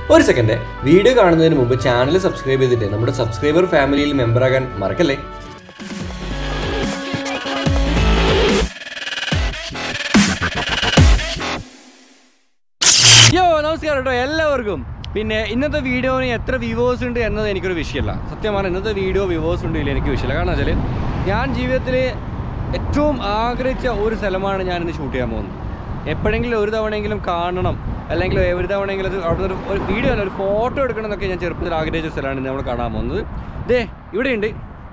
ഒരു second video കാണുന്നതിന് മുമ്പ് ചാനൽ സബ്സ്ക്രൈബ് ചെയ്തിട്ട് നമ്മുടെ സബ്സ്ക്രൈബർ ഫാമിലിയിൽ മെമ്പറാകാൻ മറക്കല്ലേ യോ നമസ്കാരം കേട്ടോ എല്ലാവർക്കും പിന്നെ ഇന്നത്തെ വീഡിയോന് എത്ര വ്യൂവേഴ്സ് ഉണ്ട് എന്നത് എനിക്കൊരു വിഷയമല്ല സത്യം പറഞ്ഞാൽ ഇന്നത്തെ വീഡിയോ വ്യൂവേഴ്സ് ഉണ്ട് ഇല്ല എനിക്ക് വിഷയമല്ല കാരണം വെച്ചാൽ ഞാൻ ജീവിതത്തിൽ ഏറ്റവും ആഗ്രഹിച്ച ഒരു സ്ഥലമാണ് ഞാൻ ഇന്ന് ഷൂട്ട് ചെയ്യാൻ പോകുന്നത് എപ്പോഴെങ്കിലും ഒരു തവണയെങ്കിലും കാണണം അല്ലെങ്കിൽ ഒരു തവണയെങ്കിലും അത് അവിടെ ഒരു ഒരു വീഡിയോ അല്ല ഒരു ഫോട്ടോ എടുക്കണം എന്നൊക്കെ ഞാൻ ചെറുപ്പത്തിൽ ആഗ്രഹിച്ച സ്ഥലമാണ് ഇന്ന് നമ്മൾ കാണാൻ പോകുന്നത് ദേ ഇവിടെയുണ്ട്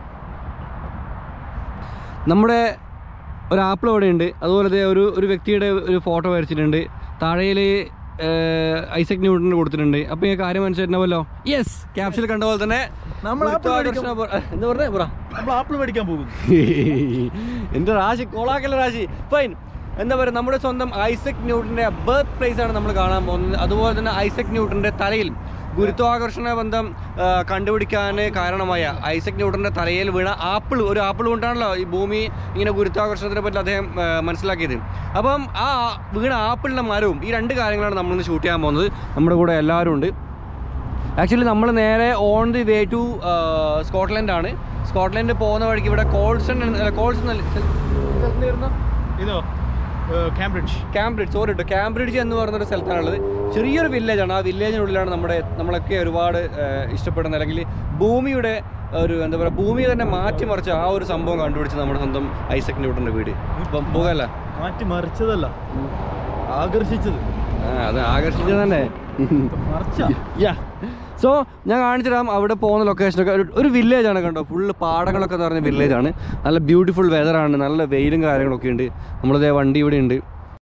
നമ്മുടെ ഒരു ആപ്പിൾ അവിടെ ഉണ്ട് അതുപോലെ ദേ ഒരു ഒരു വ്യക്തിയുടെ ഒരു ഫോട്ടോ വരച്ചിട്ടുണ്ട് താഴയിൽ ഐസക് ന്യൂട്ടന് കൊടുത്തിട്ടുണ്ട് അപ്പൊ ഈ കാര്യം മനസ്സിലായിട്ടുണ്ടാവല്ലോ യെസ് ക്യാപ്ഷനിൽ കണ്ട പോലെ തന്നെ നമ്മൾ ആപ്പിൾ ഗുരുത്വാകർഷണ ബോ- എന്താ പറഞ്ഞേ പറ നമ്മൾ ആപ്പിൾ മേടിക്കാൻ പോകുന്നു എന്റെ രാശി കോളാക്കല്ല രാശി ഫൈൻ എന്താ പറയുക നമ്മുടെ സ്വന്തം ഐസക് ന്യൂട്ടന്റെ ബർത്ത് പ്ലേസ് ആണ് നമ്മൾ കാണാൻ പോകുന്നത് അതുപോലെ തന്നെ ഐസക് ന്യൂട്ടന്റെ തലയിൽ ഗുരുത്വാകർഷണ ബന്ധം ആ, കണ്ടുപിടിക്കാൻ കാരണമായ ഐസക് ന്യൂട്ടന്റെ തലയിൽ വീണ ആപ്പിൾ ഒരു ആപ്പിൾ കൊണ്ടാണല്ലോ ഈ ഭൂമി ഇങ്ങനെ ഗുരുത്വാകർഷണത്തിനെ പറ്റി അദ്ദേഹം ആ, മനസ്സിലാക്കിയത് അപ്പം ആ വീണ ആപ്പിളിന്റെ മരവും ഈ രണ്ട് കാര്യങ്ങളാണ് നമ്മളിന്ന് ഷൂട്ട് ചെയ്യാൻ പോകുന്നത് നമ്മുടെ കൂടെ എല്ലാവരും ഉണ്ട് ആക്ച്വലി നമ്മൾ നേരെ on the way to Scotland ആണ് സ്കോട്ട്ലൻഡ് പോകുന്ന വഴിക്ക് ഇവിടെ കോൾസൺ കോൾസൺ ഇതോ കാംബ്രിഡ്ജ് കാംബ്രിഡ്ജ് സോറി കേട്ടോ കാംബ്രിഡ്ജ് എന്ന് പറയുന്ന ഒരു സ്ഥലത്താണുള്ളത് ചെറിയൊരു വില്ലേജ് ആണ് ആ വില്ലേജിനുള്ളിലാണ് നമ്മുടെ നമ്മളൊക്കെ ഒരുപാട് ആ, ഇഷ്ടപ്പെടുന്ന അല്ലെങ്കിൽ ഭൂമിയുടെ ഒരു എന്താ പറയുക ഭൂമി തന്നെ മാറ്റിമറിച്ച ആ ഒരു സംഭവം കണ്ടുപിടിച്ച് നമ്മുടെ സ്വന്തം ഐസക് ന്യൂട്ടൻ്റെ വീട് ഇപ്പം പോകല്ല മാറ്റി മറിച്ചതല്ല ആകർഷിച്ചത് ആ അത് ആകർഷിച്ചത് തന്നെ മറിച്ച യാ സോ ഞാൻ കാണിച്ചു തരാം അവിടെ പോകുന്ന ലൊക്കേഷനൊക്കെ ഒരു ഒരു വില്ലേജ് ആണ് കണ്ടോ ഫുള്ള് പാടങ്ങളൊക്കെ നിറഞ്ഞ വില്ലേജ് ആണ് നല്ല ബ്യൂട്ടിഫുൾ വെതറാണ് നല്ല വെയിലും കാര്യങ്ങളൊക്കെ ഉണ്ട് നമ്മളതേ വണ്ടി ഇവിടെ ഉണ്ട്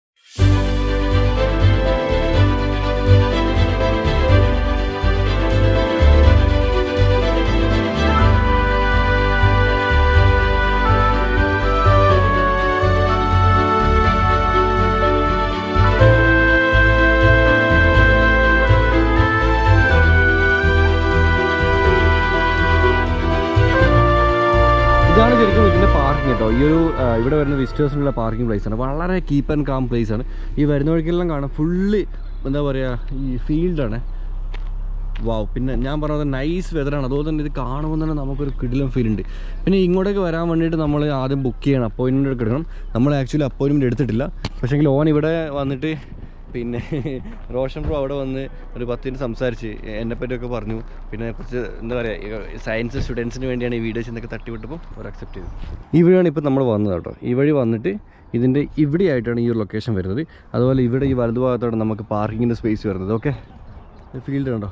ഇതാണ് ശരിക്കും ഇതിൻ്റെ പാർക്കിംഗ് കേട്ടോ ഈ ഒരു ആ, ഇവിടെ വരുന്ന വിസിറ്റേഴ്സിനുള്ള പാർക്കിംഗ് പ്ലേസ് ആണ് വളരെ കീപ്പ് ആൻഡ് കാം പ്ലേസ് ആണ് ഈ വരുന്ന വഴിക്കെല്ലാം കാണാം ഫുള്ള് എന്താ പറയുക ഈ ഫീൽഡാണ് വാവ് പിന്നെ ഞാൻ പറഞ്ഞത് നൈസ് വെതറാണ് അതുപോലെ തന്നെ ഇത് കാണുമ്പോൾ തന്നെ നമുക്കൊരു കിടിലം ഫീൽ ഉണ്ട് പിന്നെ ഇങ്ങോട്ടേക്ക് വരാൻ വേണ്ടിയിട്ട് നമ്മൾ ആദ്യം ബുക്ക് ചെയ്യണം അപ്പോയിൻമെൻറ്റ് ഒക്കെ എടുക്കണം നമ്മൾ ആക്ച്വലി അപ്പോയിൻമെൻറ്റ് എടുത്തിട്ടില്ല പക്ഷേങ്കിൽ ഓൻ ഇവിടെ വന്നിട്ട് പിന്നെ റോഷൻ പ്രോ അവിടെ വന്ന് ഒരു പത്ത് മിനിറ്റ് സംസാരിച്ച് എന്നെ പറ്റിയൊക്കെ പറഞ്ഞു പിന്നെ കുറച്ച് എന്താ പറയുക സയൻസ് സ്റ്റുഡൻസിന് വേണ്ടിയാണ് ഈ വീഡിയോസ് എന്നൊക്കെ തട്ടിവിട്ടപ്പോൾ അവർ അക്സെപ്റ്റ് ചെയ്തു ഈ വഴിയാണ് ഇപ്പോൾ നമ്മൾ വന്നത് കേട്ടോ ഈ വഴി വന്നിട്ട് ഇതിൻ്റെ ഇവിടെയായിട്ടാണ് ഈ ഒരു ലൊക്കേഷൻ വരുന്നത് അതുപോലെ ഇവിടെ ഈ വലതുഭാഗത്താണ് നമുക്ക് പാർക്കിങ്ങിൻ്റെ സ്പേസ് വരുന്നത് ഓക്കെ ഫീൽഡ് കണ്ടോ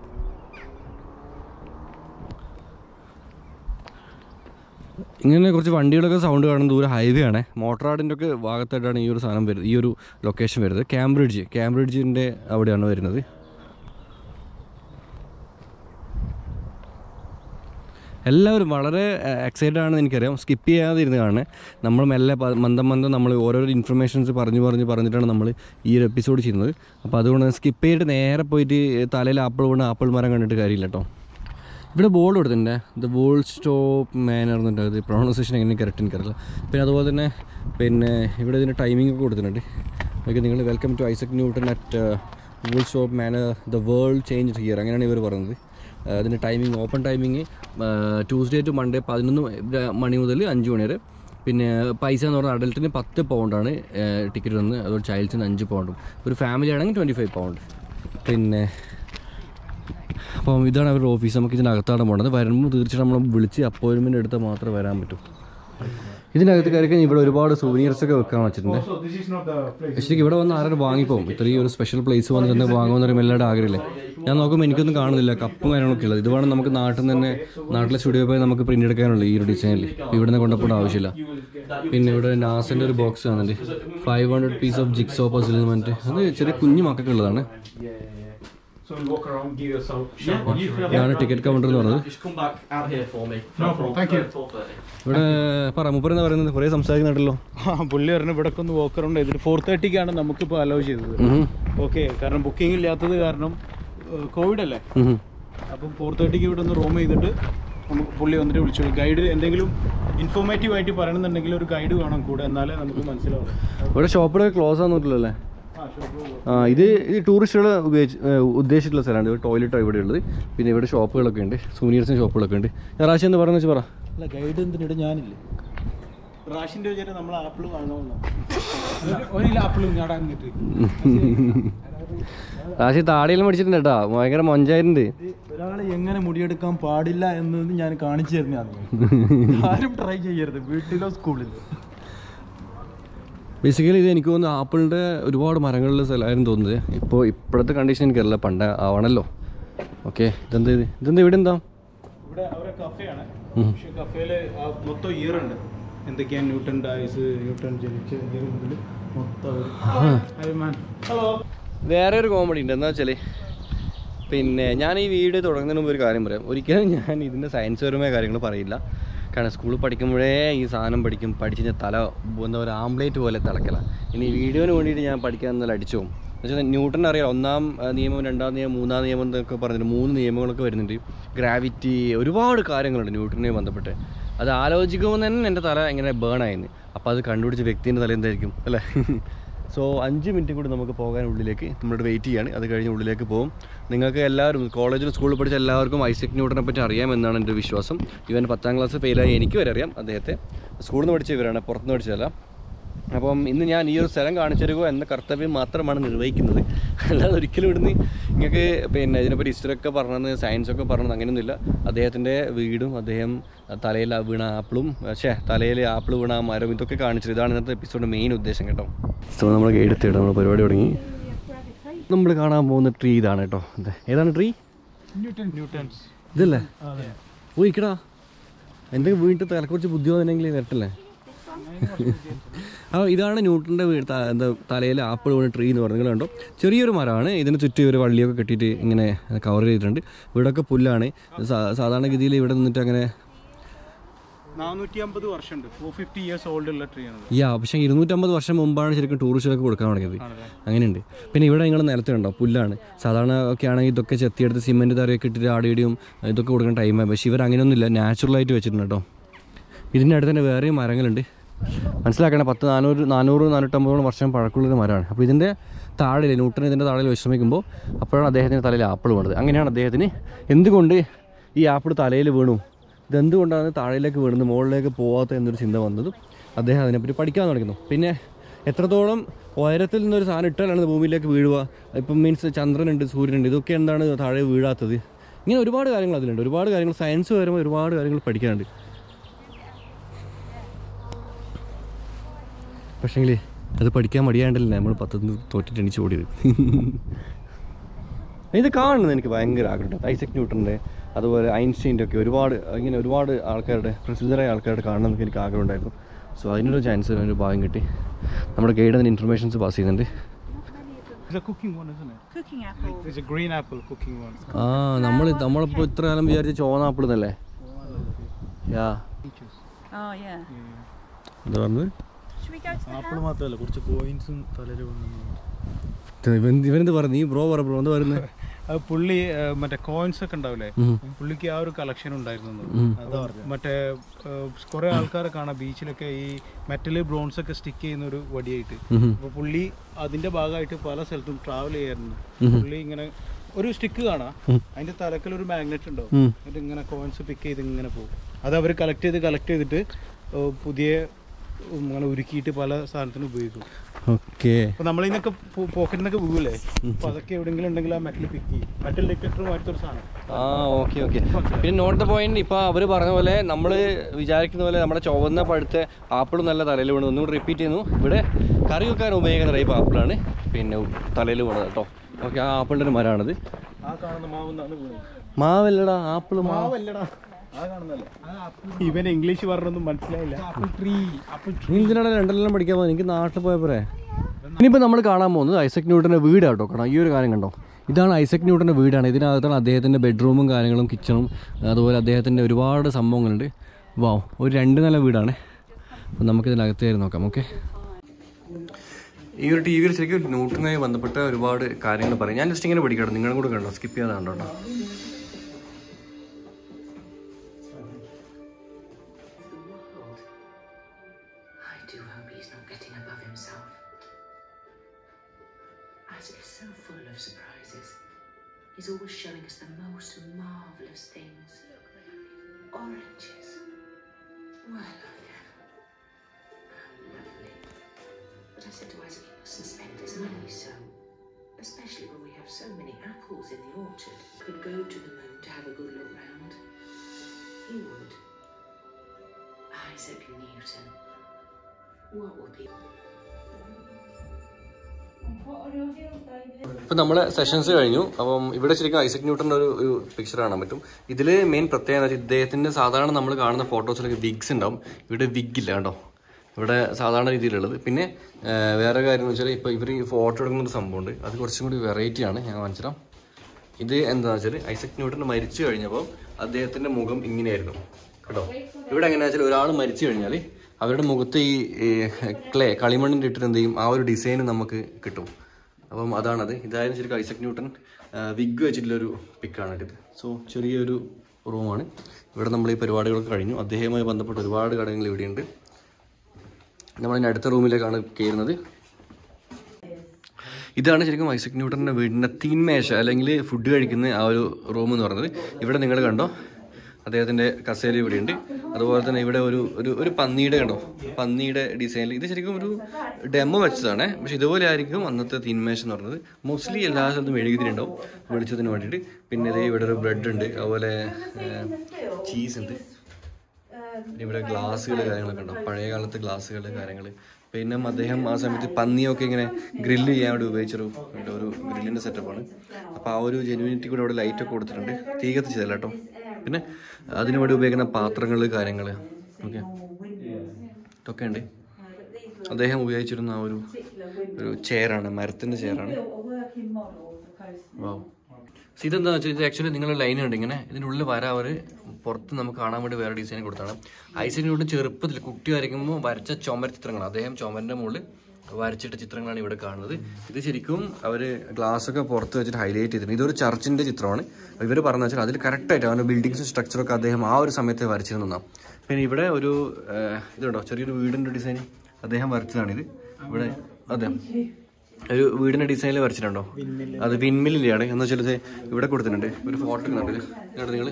ഇങ്ങനെ കുറച്ച് വണ്ടികളൊക്കെ സൗണ്ട് കാണുന്ന ദൂരെ ഹൈവേ ആണ് മോട്ടറാടിൻ്റെ ഒക്കെ ഭാഗത്തായിട്ടാണ് ഈ ഒരു സാധനം വരുന്നത് ഈ ഒരു ലൊക്കേഷൻ വരുന്നത് കാംബ്രിഡ്ജ് കാംബ്രിഡ്ജിൻ്റെ അവിടെയാണ് വരുന്നത് എല്ലാവരും വളരെ എക്സൈറ്റഡ് ആണെന്ന് എനിക്കറിയാം സ്കിപ്പ് ചെയ്യാതെ ഇരുന്ന് കാണണേ നമ്മൾ മെല്ലെ പ- മന്ദം മന്ദം നമ്മൾ ഓരോരോ ഇൻഫർമേഷൻസ് പറഞ്ഞു പറഞ്ഞ് പറഞ്ഞിട്ടാണ് നമ്മൾ ഈ ഒരു എപ്പിസോഡ് ചെയ്യുന്നത് അപ്പോൾ അതുകൊണ്ട് സ്കിപ്പ് ചെയ്തിട്ട് നേരെ പോയിട്ട് തലയിൽ ആപ്പിൾ വീണ് ആപ്പിൾ മരം കണ്ടിട്ട് കാര്യമില്ല കേട്ടോ ഇവിടെ ബോർഡ് കൊടുത്തിട്ടുണ്ട് ദ വോൾ സ്റ്റോപ്പ് മാനർ എന്നുണ്ട് അത് പ്രൊണൗൺസിയേഷൻ എങ്ങനെ കറക്റ്റ് എനിക്കറിയില്ല പിന്നെ അതുപോലെ തന്നെ പിന്നെ ഇവിടെ ഇതിൻ്റെ ടൈമിംഗ് ഒക്കെ കൊടുത്തിട്ടുണ്ട് ഓക്കെ നിങ്ങൾ welcome to Isaac Newton at Woolsthorpe Manor the world change here അങ്ങനെയാണ് ഇവർ പറയുന്നത് ആ, അതിൻ്റെ timing open timing Tuesday to Monday പതിനൊന്ന് മണി മുതൽ അഞ്ച് മണി വരെ പിന്നെ പൈസ എന്ന് പറഞ്ഞാൽ അഡൽട്ടിന് പത്ത് പൗണ്ടാണ് ടിക്കറ്റ് വന്ന് അതുപോലെ ചൈൽഡ്സിന് അഞ്ച് പൗണ്ടും ഒരു ഫാമിലി ആണെങ്കിൽ ട്വൻറ്റി ഫൈവ് പൗണ്ട് പിന്നെ അപ്പം ഇതാണ് അവരുടെ ഓഫീസ് നമുക്ക് ഇതിനകത്താണ് പോകേണ്ടത് വരുമ്പോൾ തീർച്ചയായിട്ടും നമ്മൾ വിളിച്ച് അപ്പോയിൻമെൻറ്റ് എടുത്താൽ മാത്രമേ വരാൻ പറ്റൂ ഇതിനകത്ത് കയറി കഴിഞ്ഞാൽ ഇവിടെ ഒരുപാട് സൂനിയേഴ്സ് ഒക്കെ വെക്കാൻ വെച്ചിട്ടുണ്ട് ശരിക്കും ഇവിടെ വന്ന് ആരും വാങ്ങിപ്പോകും ഇത്രയും ഒരു സ്പെഷ്യൽ പ്ലേസ് വന്ന് തന്നെ വാങ്ങുമെന്ന് പറയുമ്പോൾ എല്ലാവരുടെ ആഗ്രഹമില്ലേ ഞാൻ നോക്കുമ്പോൾ എനിക്കൊന്നും കാണുന്നില്ല കപ്പും കാര്യങ്ങളൊക്കെ ഉള്ളത് ഇത് വേണം നമുക്ക് നാട്ടിൽ നിന്ന് തന്നെ നാട്ടിലെ സ്റ്റുഡിയോ പോയി നമുക്ക് പ്രിന്റ് എടുക്കാനുള്ളൂ ഈ ഒരു ഡിസൈനിൽ ഇവിടെ നിന്ന് കൊണ്ടുപോകേണ്ട ആവശ്യമില്ല പിന്നെ ഇവിടെ നാസിൻ്റെ ഒരു ബോക്സ് കാണുന്നുണ്ട് five hundred piece of jigsaw puzzle എന്ന് പറഞ്ഞിട്ട് അത് ചെറിയ കുഞ്ഞു മക്കൾക്ക് ഉള്ളതാണ് So we'll walk around, give you some. Yeah, you can have ഇതാണ് ടിക്കറ്റ് കൗണ്ടർ എന്ന് പറഞ്ഞത് Just come back out here for me. No problem, thank you. Four thirty. ഇവിടെ പറ മുപ്പരെന്ന് പറയുന്നത് കുറേ സംസാരിക്കുന്നുണ്ടല്ലോ ആ പുള്ളി പറഞ്ഞു ഇവിടെ ഒന്ന് വോക്ക് അറൗണ്ട് ചെയ്തിട്ട് ഫോർ തേർട്ടിക്കാണ് നമുക്കിപ്പോൾ അലോ ചെയ്തത് ഓക്കെ കാരണം ബുക്കിംഗ് ഇല്ലാത്തത് കാരണം കോവിഡ് അല്ലേ അപ്പം ഫോർ തേർട്ടിക്ക് ഇവിടെ ഒന്ന് റൂം ചെയ്തിട്ട് നമുക്ക് പുള്ളി വന്നിട്ട് വിളിച്ചു ഗൈഡ് എന്തെങ്കിലും ഇൻഫോർമേറ്റീവ് ആയിട്ട് പറയണമെന്നുണ്ടെങ്കിൽ ഒരു ഗൈഡ് വേണം കൂടെ എന്നാലേ നമുക്ക് മനസ്സിലാവും ഇവിടെ ഷോപ്പിലൊക്കെ ക്ലോസ് ആണെന്നില്ലല്ലേ ആ ഇത് ഇത് ടൂറിസ്റ്റുകൾ ഉപയോഗിച്ച് ഏ, ഉദ്ദേശിച്ചിട്ടുള്ള സ്ഥലമാണ് ഇവിടെ ടോയ്ലറ്റ് ഇവിടെ ഉള്ളത് പിന്നെ ഇവിടെ ഷോപ്പുകളൊക്കെ ഉണ്ട് സൂനിയേഴ്സിന് ഷോപ്പുകളൊക്കെ ഉണ്ട് റാശി എന്ന് പറഞ്ഞു വെച്ച് പറ അല്ല ഗൈഡ് എന്തിനിട്ട് ഞാനില്ലേ റാഷിന്റെ വിചാരം നമ്മൾ ആപ്പിൾ വാങ്ങാവുന്ന ഒരു കിലോ ആപ്പിൾ ഞാൻ അങ്ങോട്ട് റാശി താടിയെല്ലാം മേടിച്ചിട്ടുണ്ട് കേട്ടോ ഭയങ്കര മൊഞ്ചായിട്ടുണ്ട് ഒരാൾ എങ്ങനെ മുടിയെടുക്കാൻ പാടില്ല എന്നത് ഞാൻ കാണിച്ചു തരുന്നതാണ് ആരും ട്രൈ ചെയ്യരുത് വീട്ടിലോ സ്കൂളിലോ ബേസിക്കലി ഇത് എനിക്ക് തോന്നുന്നു ആപ്പിളിൻ്റെ ഒരുപാട് മരങ്ങളുള്ള സ്ഥലമായിരുന്നു തോന്നുന്നത് ഇപ്പോൾ ഇപ്പോഴത്തെ കണ്ടീഷൻ എനിക്കറിയില്ല പണ്ട് ആവണല്ലോ ഓക്കെ ഇതെന്താ ഇത് ഇതെന്താ ഇവിടെ എന്താ ഇവിടെ അവരെ കഫേയാണ് പക്ഷെ കഫേയില് മൊത്തം ഇയർ ഉണ്ട് എന്തൊക്കെയാണ് ന്യൂട്ടൺ ഡൈസ് ന്യൂട്ടൺ ജനിച്ച ഇയർ മുതൽ മൊത്തം ഹലോ വേറെ ഒരു കോമഡി ഉണ്ട് എന്താ വെച്ചാൽ പിന്നെ ഞാൻ ഈ വീഡിയോ തുടങ്ങുന്നതിന് മുമ്പ് ഒരു കാര്യം പറയാം ഒരിക്കലും ഞാൻ ഇതിൻ്റെ സയൻസ് പരമായ കാര്യങ്ങൾ പറയില്ല കാരണം സ്കൂളിൽ പഠിക്കുമ്പോഴേ ഈ സാധനം പഠിക്കും പഠിച്ച് കഴിഞ്ഞാൽ തല എന്താ പറയുക ആംപ്ലേറ്റ് പോലെ തിളക്കല ഇനി ഈ വീഡിയോന് വേണ്ടിയിട്ട് ഞാൻ പഠിക്കാൻ എന്നാൽ അടിച്ചു പോകും എന്നുവെച്ചാൽ ന്യൂട്ടൺ അറിയാം ഒന്നാം ആ, നിയമം രണ്ടാം നിയമം മൂന്നാം നിയമം എന്നൊക്കെ പറഞ്ഞിട്ട് മൂന്ന് നിയമങ്ങളൊക്കെ വരുന്നുണ്ട് ഗ്രാവിറ്റി ഒരുപാട് കാര്യങ്ങളുണ്ട് ന്യൂട്ടനെ ബന്ധപ്പെട്ട് അത് ആലോചിക്കുമ്പോൾ തന്നെ എൻ്റെ തല ഇങ്ങനെ ബേൺ ആയിരുന്നു അപ്പോൾ അത് കണ്ടുപിടിച്ച വ്യക്തിൻ്റെ തല എന്തായിരിക്കും അല്ലേ സോ അഞ്ച് മിനിറ്റ് കൂടി നമുക്ക് പോകാൻ ഉള്ളിലേക്ക് നമ്മളോട് വെയിറ്റ് ചെയ്യാണ് അത് കഴിഞ്ഞ് ഉള്ളിലേക്ക് പോകും നിങ്ങൾക്ക് എല്ലാവരും കോളേജിലും സ്കൂളിൽ പഠിച്ച എല്ലാവർക്കും ഐസക് ന്യൂട്ടനെ പറ്റി അറിയാമെന്നാണ് എൻ്റെ വിശ്വാസം ഇവൻ പത്താം ക്ലാസ് ഫെയിലായി എനിക്ക് വരെ അറിയാം അദ്ദേഹത്തെ സ്കൂളിൽ നിന്ന് പഠിച്ച ഇവരാണ് പുറത്തുനിന്ന് പഠിച്ചതല്ല അപ്പം ഇന്ന് ഞാൻ ഈ ഒരു സ്ഥലം കാണിച്ചു തരുക എന്ന കർത്തവ്യം മാത്രമാണ് നിർവഹിക്കുന്നത് അല്ലാതെ ഒരിക്കലും ഇവിടുന്ന് നിങ്ങൾക്ക് പിന്നെ ഇതിനെപ്പറ്റി ഹിസ്റ്ററി ഒക്കെ പറഞ്ഞത് സയൻസ് ഒക്കെ പറഞ്ഞത് അങ്ങനെയൊന്നുമില്ല അദ്ദേഹത്തിൻ്റെ വീടും അദ്ദേഹം തലയിൽ ആ വീണ ആപ്പിളും പക്ഷേ തലയിൽ ആപ്പിൾ വീണ ആ മരം ഇതൊക്കെ കാണിച്ചത് ഇതാണ് ഇന്നത്തെ എപ്പിസോഡ് മെയിൻ ഉദ്ദേശം കേട്ടോ സോ നമ്മൾ എടുത്തിട്ട് നമ്മൾ പരിപാടി തുടങ്ങി നമ്മൾ കാണാൻ പോകുന്ന ട്രീ ഇതാണ് കേട്ടോ ഇത് ഏതാണ് ട്രീ ന്യൂട്ടൺ ന്യൂട്ടൺസ് ഇതല്ലേ അതെ ഓ ഇക്കടാ എൻ്റെ വീട്ടിൽ തലക്കുറിച്ച് ബുദ്ധി വന്നിട്ടുണ്ടെങ്കിൽ വരട്ടല്ലേ അപ്പോൾ ഇതാണ് ന്യൂട്ടൻ്റെ വീട് ത- എന്താ തലയിൽ ആപ്പിൾ വീണ് ട്രീ എന്ന് പറഞ്ഞത് നിങ്ങൾ കണ്ടോ ചെറിയൊരു മരമാണ് ഇതിന് ചുറ്റും ഒരു വള്ളിയൊക്കെ കെട്ടിയിട്ട് ഇങ്ങനെ കവർ ചെയ്തിട്ടുണ്ട് ഇവിടെയൊക്കെ പുല്ലാണ് സാ- സാധാരണഗതിയിൽ ഇവിടെ നിന്നിട്ട് അങ്ങനെ നാനൂറ്റി അമ്പത് വർഷമുണ്ട് ഫോർ ഫിഫ്റ്റി ഇയേഴ്സ് ഓൾഡ് ഉള്ള ട്രീ ആണ് യാ പക്ഷേ ഇരുന്നൂറ്റമ്പത് വർഷം മുമ്പാണ് ശരിക്കും ടൂറിസ്റ്റുകൾക്ക് കൊടുക്കാൻ തുടങ്ങിയത് ആണല്ലേ അങ്ങനെയുണ്ട് പിന്നെ ഇവിടെ നിങ്ങൾ നിലത്ത് കണ്ടോ പുല്ലാണ് സാധാരണ ഒക്കെ ആണെങ്കിൽ ഇതൊക്കെ ചെത്തിയെടുത്ത് സിമെൻറ്റ് തറയൊക്കെ ഇട്ടിട്ട് ആടിയിടിയും ഇതൊക്കെ കൊടുക്കുന്ന ടൈമായി പക്ഷേ ഇവർ അങ്ങനെയൊന്നുമില്ല നാച്ചുറലായിട്ട് വെച്ചിട്ടുണ്ട് കേട്ടോ ഇതിൻ്റെ അടുത്ത് തന്നെ വേറെയും മരങ്ങളുണ്ട് മനസ്സിലാക്കണം പത്ത് നാനൂറ് നാനൂറ് നാനൂറ്റമ്പതോളം വർഷം പഴക്കമുള്ളൊരു മരമാണ് അപ്പോൾ ഇതിൻ്റെ താഴെ ന്യൂട്ടൺ ഇതിൻ്റെ താഴെ വിശ്രമിക്കുമ്പോൾ അപ്പോഴാണ് അദ്ദേഹത്തിൻ്റെ തലയിൽ ആപ്പിൾ വീണത് അങ്ങനെയാണ് അദ്ദേഹത്തിന് എന്തുകൊണ്ട് ഈ ആപ്പിൾ തലയിൽ വീണു ഇതെന്തുകൊണ്ടാണ് താഴേലേക്ക് വീണത് മുകളിലേക്ക് പോകാത്ത എന്നൊരു ചിന്ത വന്നതും അദ്ദേഹം അതിനെപ്പറ്റി പഠിക്കാൻ തുടങ്ങുന്നു പിന്നെ എത്രത്തോളം ഉയരത്തിൽ നിന്നൊരു സാധനം ഇട്ടാലാണ് ഭൂമിയിലേക്ക് വീഴുക ഇപ്പം മീൻസ് ചന്ദ്രനുണ്ട് സൂര്യനുണ്ട് ഇതൊക്കെ എന്താണ് താഴെ വീഴാത്തത് ഇങ്ങനെ ഒരുപാട് കാര്യങ്ങൾ അതിലുണ്ട് ഒരുപാട് കാര്യങ്ങൾ സയൻസ് വരുമ്പോൾ ഒരുപാട് കാര്യങ്ങൾ പഠിക്കാനുണ്ട് പക്ഷേങ്കിൽ അത് പഠിക്കാൻ മടിയാണ്ടല്ലേ നമ്മൾ പത്ത് തോറ്റിട്ട് എണീച്ച് ഓടിയത് ഇത് കാണുന്നത് എനിക്ക് ഭയങ്കര ആഗ്രഹമുണ്ട് ഐസക് ന്യൂട്ടൻ്റെ അതുപോലെ ഐൻസ്റ്റീൻ്റെ ഒക്കെ ഒരുപാട് ഇങ്ങനെ ഒരുപാട് ആൾക്കാരുടെ പ്രസിദ്ധരായ ആൾക്കാരുടെ കാണണം എന്നൊക്കെ എനിക്ക് ആഗ്രഹമുണ്ടായിരുന്നു സോ അതിനൊരു ചാൻസ് ഒരു ഭാഗം കിട്ടി നമ്മുടെ ഗൈഡ് അതിന് ഇൻഫർമേഷൻസ് പാസ് ചെയ്യുന്നുണ്ട് It's a cooking one, isn't it? Cooking apple. It's a green apple cooking one. ആ നമ്മൾ നമ്മളിപ്പോൾ ഇത്ര കാലം വിചാരിച്ച ചോന്ന ആപ്പിൾ എന്നല്ലേ യാ Oh yeah. എന്താ പറഞ്ഞത് Should we go to the apple house? മാത്രമല്ല കുറച്ച് കോയിൻസും തലയിൽ വന്നു ഇവൻ ഇവനെന്ത് പറഞ്ഞു നീ ബ്രോ പറ ബ്രോ എന്താ പറയുന്നത് അത് പുള്ളി ആ, മറ്റേ കോയിൻസ് ഒക്കെ ഉണ്ടാവില്ലേ ഉം. പുള്ളിക്ക് ആ ഒരു കളക്ഷൻ ഉണ്ടായിരുന്നു ഉം. മറ്റേ കുറെ ആൾക്കാരെ കാണാം ബീച്ചിലൊക്കെ ഈ മെറ്റൽ ബ്രോൺസ് ഒക്കെ സ്റ്റിക്ക് ചെയ്യുന്ന ഒരു വടിയായിട്ട് ഉം. അപ്പൊ പുള്ളി അതിന്റെ ഭാഗമായിട്ട് പല സ്ഥലത്തും ട്രാവൽ ചെയ്യാറുണ്ട് ഉം. പുള്ളി ഇങ്ങനെ ഒരു സ്റ്റിക്ക് കാണാം അതിന്റെ തലക്കൽ ഒരു മാഗ്നറ്റ് ഉണ്ടാവും ഉം. എന്നിട്ട് ഇങ്ങനെ കോയിൻസ് പിക്ക് ചെയ്ത് ഇങ്ങനെ പോകും അത് അവർ കളക്ട് ചെയ്ത് കളക്ട് ചെയ്തിട്ട് ഏ, പുതിയ ഉം, അങ്ങനെ ഉരുക്കിയിട്ട് പല സാധനത്തിനും ഉപയോഗിക്കും ഓക്കെ അപ്പൊ നമ്മളിന്നൊക്കെ പോക്കറ്റിൽ നിന്നൊക്കെ വീഴൂലേ അപ്പൊ അതൊക്കെ എവിടെയെങ്കിലും ഉണ്ടെങ്കിൽ ആ മെറ്റൽ പിക്ക് ചെയ്യും മെറ്റൽ ഡിറ്റക്ടർ മാറ്റത്തെ ഒരു സാധനം ആ ഓക്കെ ഓക്കെ പിന്നെ നോട്ട് ദ പോയിന്റ് ഇപ്പോൾ അവർ പറഞ്ഞ പോലെ നമ്മൾ വിചാരിക്കുന്ന പോലെ നമ്മുടെ ചുവന്ന പഴുത്ത ആപ്പിളും നല്ല തലയിൽ വീണു ഒന്നും റിപ്പീറ്റ് ചെയ്യുന്നു ഇവിടെ കറി വെക്കാൻ ഉപയോഗിക്കുന്ന ടൈപ്പ് ആപ്പിളാണ് പിന്നെ തലയിൽ വീണത് കേട്ടോ ഓക്കെ ആ ആപ്പിളിൻ്റെ ഒരു മരമാണിത് ആ കാണുന്ന മാവ് നിന്നാണ് വീണത് മാവല്ലടാ ആപ്പിൾ മാവ് മാവല്ലടാ ആ കാണുന്നല്ലേ ഇവൻ ഇംഗ്ലീഷ് പറഞ്ഞൊന്നും മനസ്സിലായില്ല ആപ്പിൾ ട്രീ ആപ്പിൾ നീ ഇതിനാണ് രണ്ടെല്ലാം പഠിക്കാൻ പോകുന്നത് എനിക്ക് നാട്ടിൽ പോയപ്പോഴേ ഇനിയിപ്പോൾ നമ്മൾ കാണാൻ പോകുന്നത് ഐസക് ന്യൂട്ടൻ്റെ വീടാട്ടോ കാണാം ഈ ഒരു കാര്യം കണ്ടോ ഇതാണ് ഐസക് ന്യൂട്ടൻ്റെ വീടാണ് ഇതിനകത്താണ് അദ്ദേഹത്തിൻ്റെ ബെഡ്റൂമും കാര്യങ്ങളും കിച്ചണും അതുപോലെ അദ്ദേഹത്തിൻ്റെ ഒരുപാട് സംഭവങ്ങളുണ്ട് വാവ് ഒരു രണ്ട് നില വീടാണ് അപ്പോൾ നമുക്കിതിനകത്ത് കയറി നോക്കാം ഓക്കെ ഈ ഒരു ടി വിയിൽ ശരിക്കും ന്യൂട്ടനുമായി ബന്ധപ്പെട്ട ഒരുപാട് കാര്യങ്ങൾ പറയും ഞാൻ ജസ്റ്റ് ഇങ്ങനെ പഠിക്കണം നിങ്ങളും കൂടെ കണ്ടോ സ്കിപ്പ് ചെയ്യാതെ കണ്ടോ കേട്ടോ I do hope he's not getting above himself. Isaac is so full of surprises. He's always showing us the most marvellous things. Oranges. Well, I know. How lovely. But I said to Isaac he mustn't spend his money so. Especially when we have so many apples in the orchard. Could go to the moon to have a good look round. He would. Isaac Newton. What would be ഇപ്പം നമ്മളെ sessions കഴിഞ്ഞു അപ്പം ഇവിടെ ശരിക്കും ഐസക് ന്യൂട്ടൻ്റെ ഒരു ഒരു picture കാണാൻ പറ്റും ഇതിൽ മെയിൻ പ്രത്യേകത എന്ന് വെച്ചാൽ ഇദ്ദേഹത്തിൻ്റെ സാധാരണ നമ്മൾ കാണുന്ന ഫോട്ടോസിലൊക്കെ വിഗ്സ് ഉണ്ടാവും ഇവിടെ വിഗ് ഇല്ല കേട്ടോ ഇവിടെ സാധാരണ രീതിയിലുള്ളത് പിന്നെ ആ, വേറെ കാര്യം എന്ന് വെച്ചാൽ ഇപ്പോൾ ഇവർ ഈ ഫോട്ടോ എടുക്കുന്ന ഒരു സംഭവമുണ്ട് അത് കുറച്ചും കൂടി വെറൈറ്റി ആണ് ഞാൻ കാണിച്ചിടാം ഇത് എന്താണെന്ന് വെച്ചാൽ ഐസക് ന്യൂട്ടൻ മരിച്ചു കഴിഞ്ഞപ്പോൾ അദ്ദേഹത്തിൻ്റെ മുഖം ഇങ്ങനെയായിരുന്നു കേട്ടോ ഇവിടെ എങ്ങനെയാണെന്ന് വെച്ചാൽ ഒരാൾ മരിച്ചു കഴിഞ്ഞാൽ അവരുടെ മുഖത്ത് ഈ ക്ലേ കളിമണ്ണിൻ്റെ ഇട്ടിട്ട് എന്ത് ചെയ്യും ആ ഒരു ഡിസൈൻ നമുക്ക് കിട്ടും അപ്പം അതാണത് ഇതായിരുന്നു ശരിക്കും ഐസക് ന്യൂട്ടൻ വിഗ് വെച്ചിട്ടുള്ളൊരു പിക്കാണ് ഇത് സോ ചെറിയൊരു റൂമാണ് ഇവിടെ നമ്മൾ ഈ പരിപാടികളൊക്കെ കഴിഞ്ഞു അദ്ദേഹവുമായി ബന്ധപ്പെട്ട ഒരുപാട് ഘടകങ്ങൾ ഇവിടെയുണ്ട് നമ്മളിനി അടുത്ത റൂമിലേക്കാണ് കയറുന്നത് ഇതാണ് ശരിക്കും ഐസക് ന്യൂട്ടൻ്റെ വീടിൻ്റെ തീന്മേശ അല്ലെങ്കിൽ ഫുഡ് കഴിക്കുന്ന ആ ഒരു റൂം എന്ന് പറയുന്നത് ഇവിടെ നിങ്ങൾ കണ്ടോ അദ്ദേഹത്തിൻ്റെ കസേര ഇവിടെ ഉണ്ട് അതുപോലെ തന്നെ ഇവിടെ ഒരു ഒരു ഒരു പന്നിയുടെ കണ്ടോ പന്നിയുടെ ഡിസൈനിൽ ഇത് ശരിക്കും ഒരു ഡെമോ വെച്ചതാണ് പക്ഷെ ഇതുപോലെ ആയിരിക്കും അന്നത്തെ തീന്മേശ എന്ന് പറയുന്നത് മോസ്റ്റ്ലി എല്ലാ സ്ഥലത്തും മെഴുകുതിരിണ്ടാവും വെളിച്ചത്തിന് വേണ്ടിയിട്ട് പിന്നെ ഇതേ ഇവിടെ ഒരു ബ്രെഡ് ഉണ്ട് അതുപോലെ ചീസ് ഉണ്ട് പിന്നെ ഇവിടെ ഗ്ലാസ്സുകൾ കാര്യങ്ങളൊക്കെ ഉണ്ടോ പഴയ കാലത്തെ ഗ്ലാസ്സുകൾ കാര്യങ്ങൾ പിന്നെ അദ്ദേഹം ആ സമയത്ത് പന്നിയൊക്കെ ഇങ്ങനെ ഗ്രില്ല് ചെയ്യാൻ വേണ്ടി ഉപയോഗിച്ചൊരു ഇവിടെ ഒരു ഗ്രില്ലിൻ്റെ സെറ്റപ്പാണ് അപ്പോൾ ആ ഒരു ജെനുവിനിറ്റി കൂടെ അവിടെ ലൈറ്റൊക്കെ കൊടുത്തിട്ടുണ്ട് തീ കത്തിച്ചതല്ല കേട്ടോ പിന്നെ അതിനു വേണ്ടി ഉപയോഗിക്കുന്ന പാത്രങ്ങൾ കാര്യങ്ങൾ ഓക്കെ ഇതൊക്കെ ഉണ്ട് അദ്ദേഹം ഉപയോഗിച്ചിരുന്ന ആ ഒരു ഒരു ചെയറാണ് മരത്തിൻ്റെ ചെയറാണ് വാവ് സോ ഇതെന്താ വെച്ചാൽ ഇത് ആക്ച്വലി നിങ്ങളുടെ ലൈൻ ഉണ്ട് ഇങ്ങനെ ഇതിൻ്റെ ഉള്ളിൽ വര അവർ പുറത്ത് നമുക്ക് കാണാൻ വേണ്ടി വേറെ ഡിസൈൻ കൊടുത്താണ് ഐസിനോട് ചെറുപ്പത്തിൽ കുട്ടി വരയ്ക്കുമ്പോൾ വരച്ച ചുമര ചിത്രങ്ങൾ അദ്ദേഹം ചുമരിൻ്റെ മുകളിൽ വരച്ചിട്ട ചിത്രങ്ങളാണ് ഇവിടെ കാണുന്നത് ഇത് ശരിക്കും അവർ ഗ്ലാസ്സൊക്കെ പുറത്ത് വെച്ചിട്ട് ഹൈലൈറ്റ് ചെയ്തിട്ടുണ്ട് ഇതൊരു ചർച്ചിൻ്റെ ചിത്രമാണ് ഇവർ പറഞ്ഞു വെച്ചാൽ അതിൽ കറക്റ്റായിട്ട് അവൻ്റെ ബിൽഡിങ്സും സ്ട്രക്ചറൊക്കെ അദ്ദേഹം ആ ഒരു സമയത്ത് വരച്ചിരുന്നതാണ് പിന്നെ ഇവിടെ ഒരു ഏഹ്, ഇതുണ്ടോ ചെറിയൊരു വീടിൻ്റെ ഡിസൈൻ അദ്ദേഹം വരച്ചതാണിത് ഇവിടെ അതെ ഒരു വീടിന്റെ ഡിസൈനിൽ വരച്ചിട്ടുണ്ടോ അത് വിൻമില്ലിലാണ് എന്ന് വെച്ചാൽ ഇത് ഇവിടെ കൊടുത്തിട്ടുണ്ട് ഒരു ഫോട്ടോ കണ്ടിട്ട് കേട്ടോ നിങ്ങൾ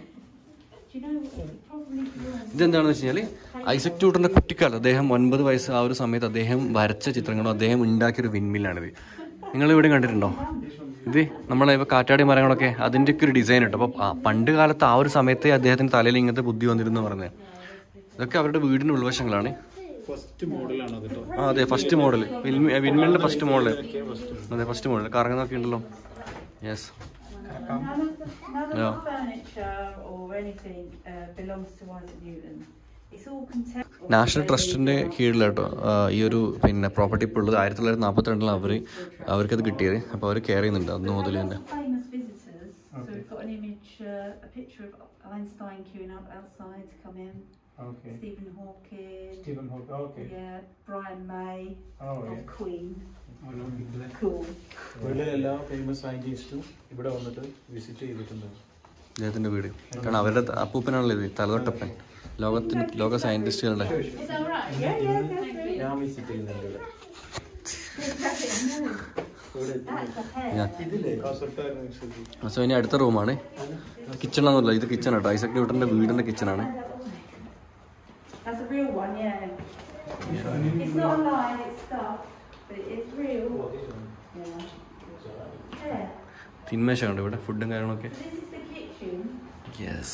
ഇതെന്താണെന്ന് വെച്ച് കഴിഞ്ഞാൽ ഐസക് ട്യൂട്ടറിന്റെ കുട്ടിക്കാലത്ത് അദ്ദേഹം ഒൻപത് വയസ്സ് ആ ഒരു സമയത്ത് അദ്ദേഹം വരച്ച ചിത്രങ്ങളും അദ്ദേഹം ഉണ്ടാക്കിയ ഒരു വിൻമില്ലാണിത് നിങ്ങൾ ഇവിടെ കണ്ടിട്ടുണ്ടോ ഇത് നമ്മളെ ഇപ്പോൾ കാറ്റാടി മരങ്ങളൊക്കെ അതിൻ്റെയൊക്കെ ഒരു ഡിസൈൻ ഉണ്ട് അപ്പോൾ പണ്ട് കാലത്ത് ആ ഒരു സമയത്തെ അദ്ദേഹത്തിന് തലയിൽ ഇങ്ങനത്തെ ബുദ്ധി വന്നിരുന്നു പറഞ്ഞത് ഇതൊക്കെ അവരുടെ വീടിൻ്റെ ഉൾവശങ്ങളാണ് ഫസ്റ്റ് മോഡലാണ് അത് കേട്ടോ ആ അതെ ഫസ്റ്റ് മോഡൽ വിൻമിലിന്റെ ഫസ്റ്റ് മോഡൽ അതെ ഫസ്റ്റ് മോഡൽ കറങ്ങുന്നൊക്കെ ഉണ്ടല്ലോ yes None of the, none of Yeah. the furniture or anything uh, belongs to Isaac Newton. It's all contemporary. National ട്രസ്റ്റിന്റെ കീഴിലാട്ടോ ആ, ഈ ഒരു പിന്നെ പ്രോപ്പർട്ടി ഇപ്പോൾ ഉള്ളത് ആയിരത്തി തൊള്ളായിരത്തി നാൽപ്പത്തി രണ്ടിലാണ് അവർ അവർക്കത് കിട്ടിയത് അപ്പോൾ അവർ കെയർ ചെയ്യുന്നുണ്ട് അന്ന് മുതൽ തന്നെ Famous visitors. So we've got an image, uh, a picture of Einstein queuing up outside to come in. Okay. Stephen Hawking. Stephen Hawking. Okay. Yeah, Brian May Oh, of yeah. Queen. Cool. വേൾഡിലെ എല്ലാ famous സയന്റിസ്റ്റും ഇവിടെ വന്നിട്ട് visit ചെയ്തിട്ടുണ്ട് അദ്ദേഹത്തിന്റെ വീട് കാരണം അവരുടെ ത- അപ്പൂപ്പനാണല്ലോ ഇത് തലതൊട്ടപ്പൻ ലോകത്തിന് ലോക സയന്റിസ്റ്റുകളുടെ Is that right? Yeah, yeah, go through. ഞാൻ വിസിറ്റ് ചെയ്യുന്നുണ്ട് ഇവിടെ That's a hair. ഞാൻ ഇതില്ലേ കാസർഗോഡ് സോ ഇനി അടുത്ത റൂമാണ് കിച്ചൺ ആണെന്നല്ല ഇത് കിച്ചൺ കേട്ടോ ഐസക് ന്യൂട്ടന്റെ വീടിന്റെ കിച്ചണാണ് That's a real one, yeah. It's not a lie, it's stuff, but it is real. Yeah. Yeah. തിന്മേശമുണ്ട് ഇവിടെ ഫുഡും കാര്യങ്ങളൊക്കെ This is the kitchen. Yes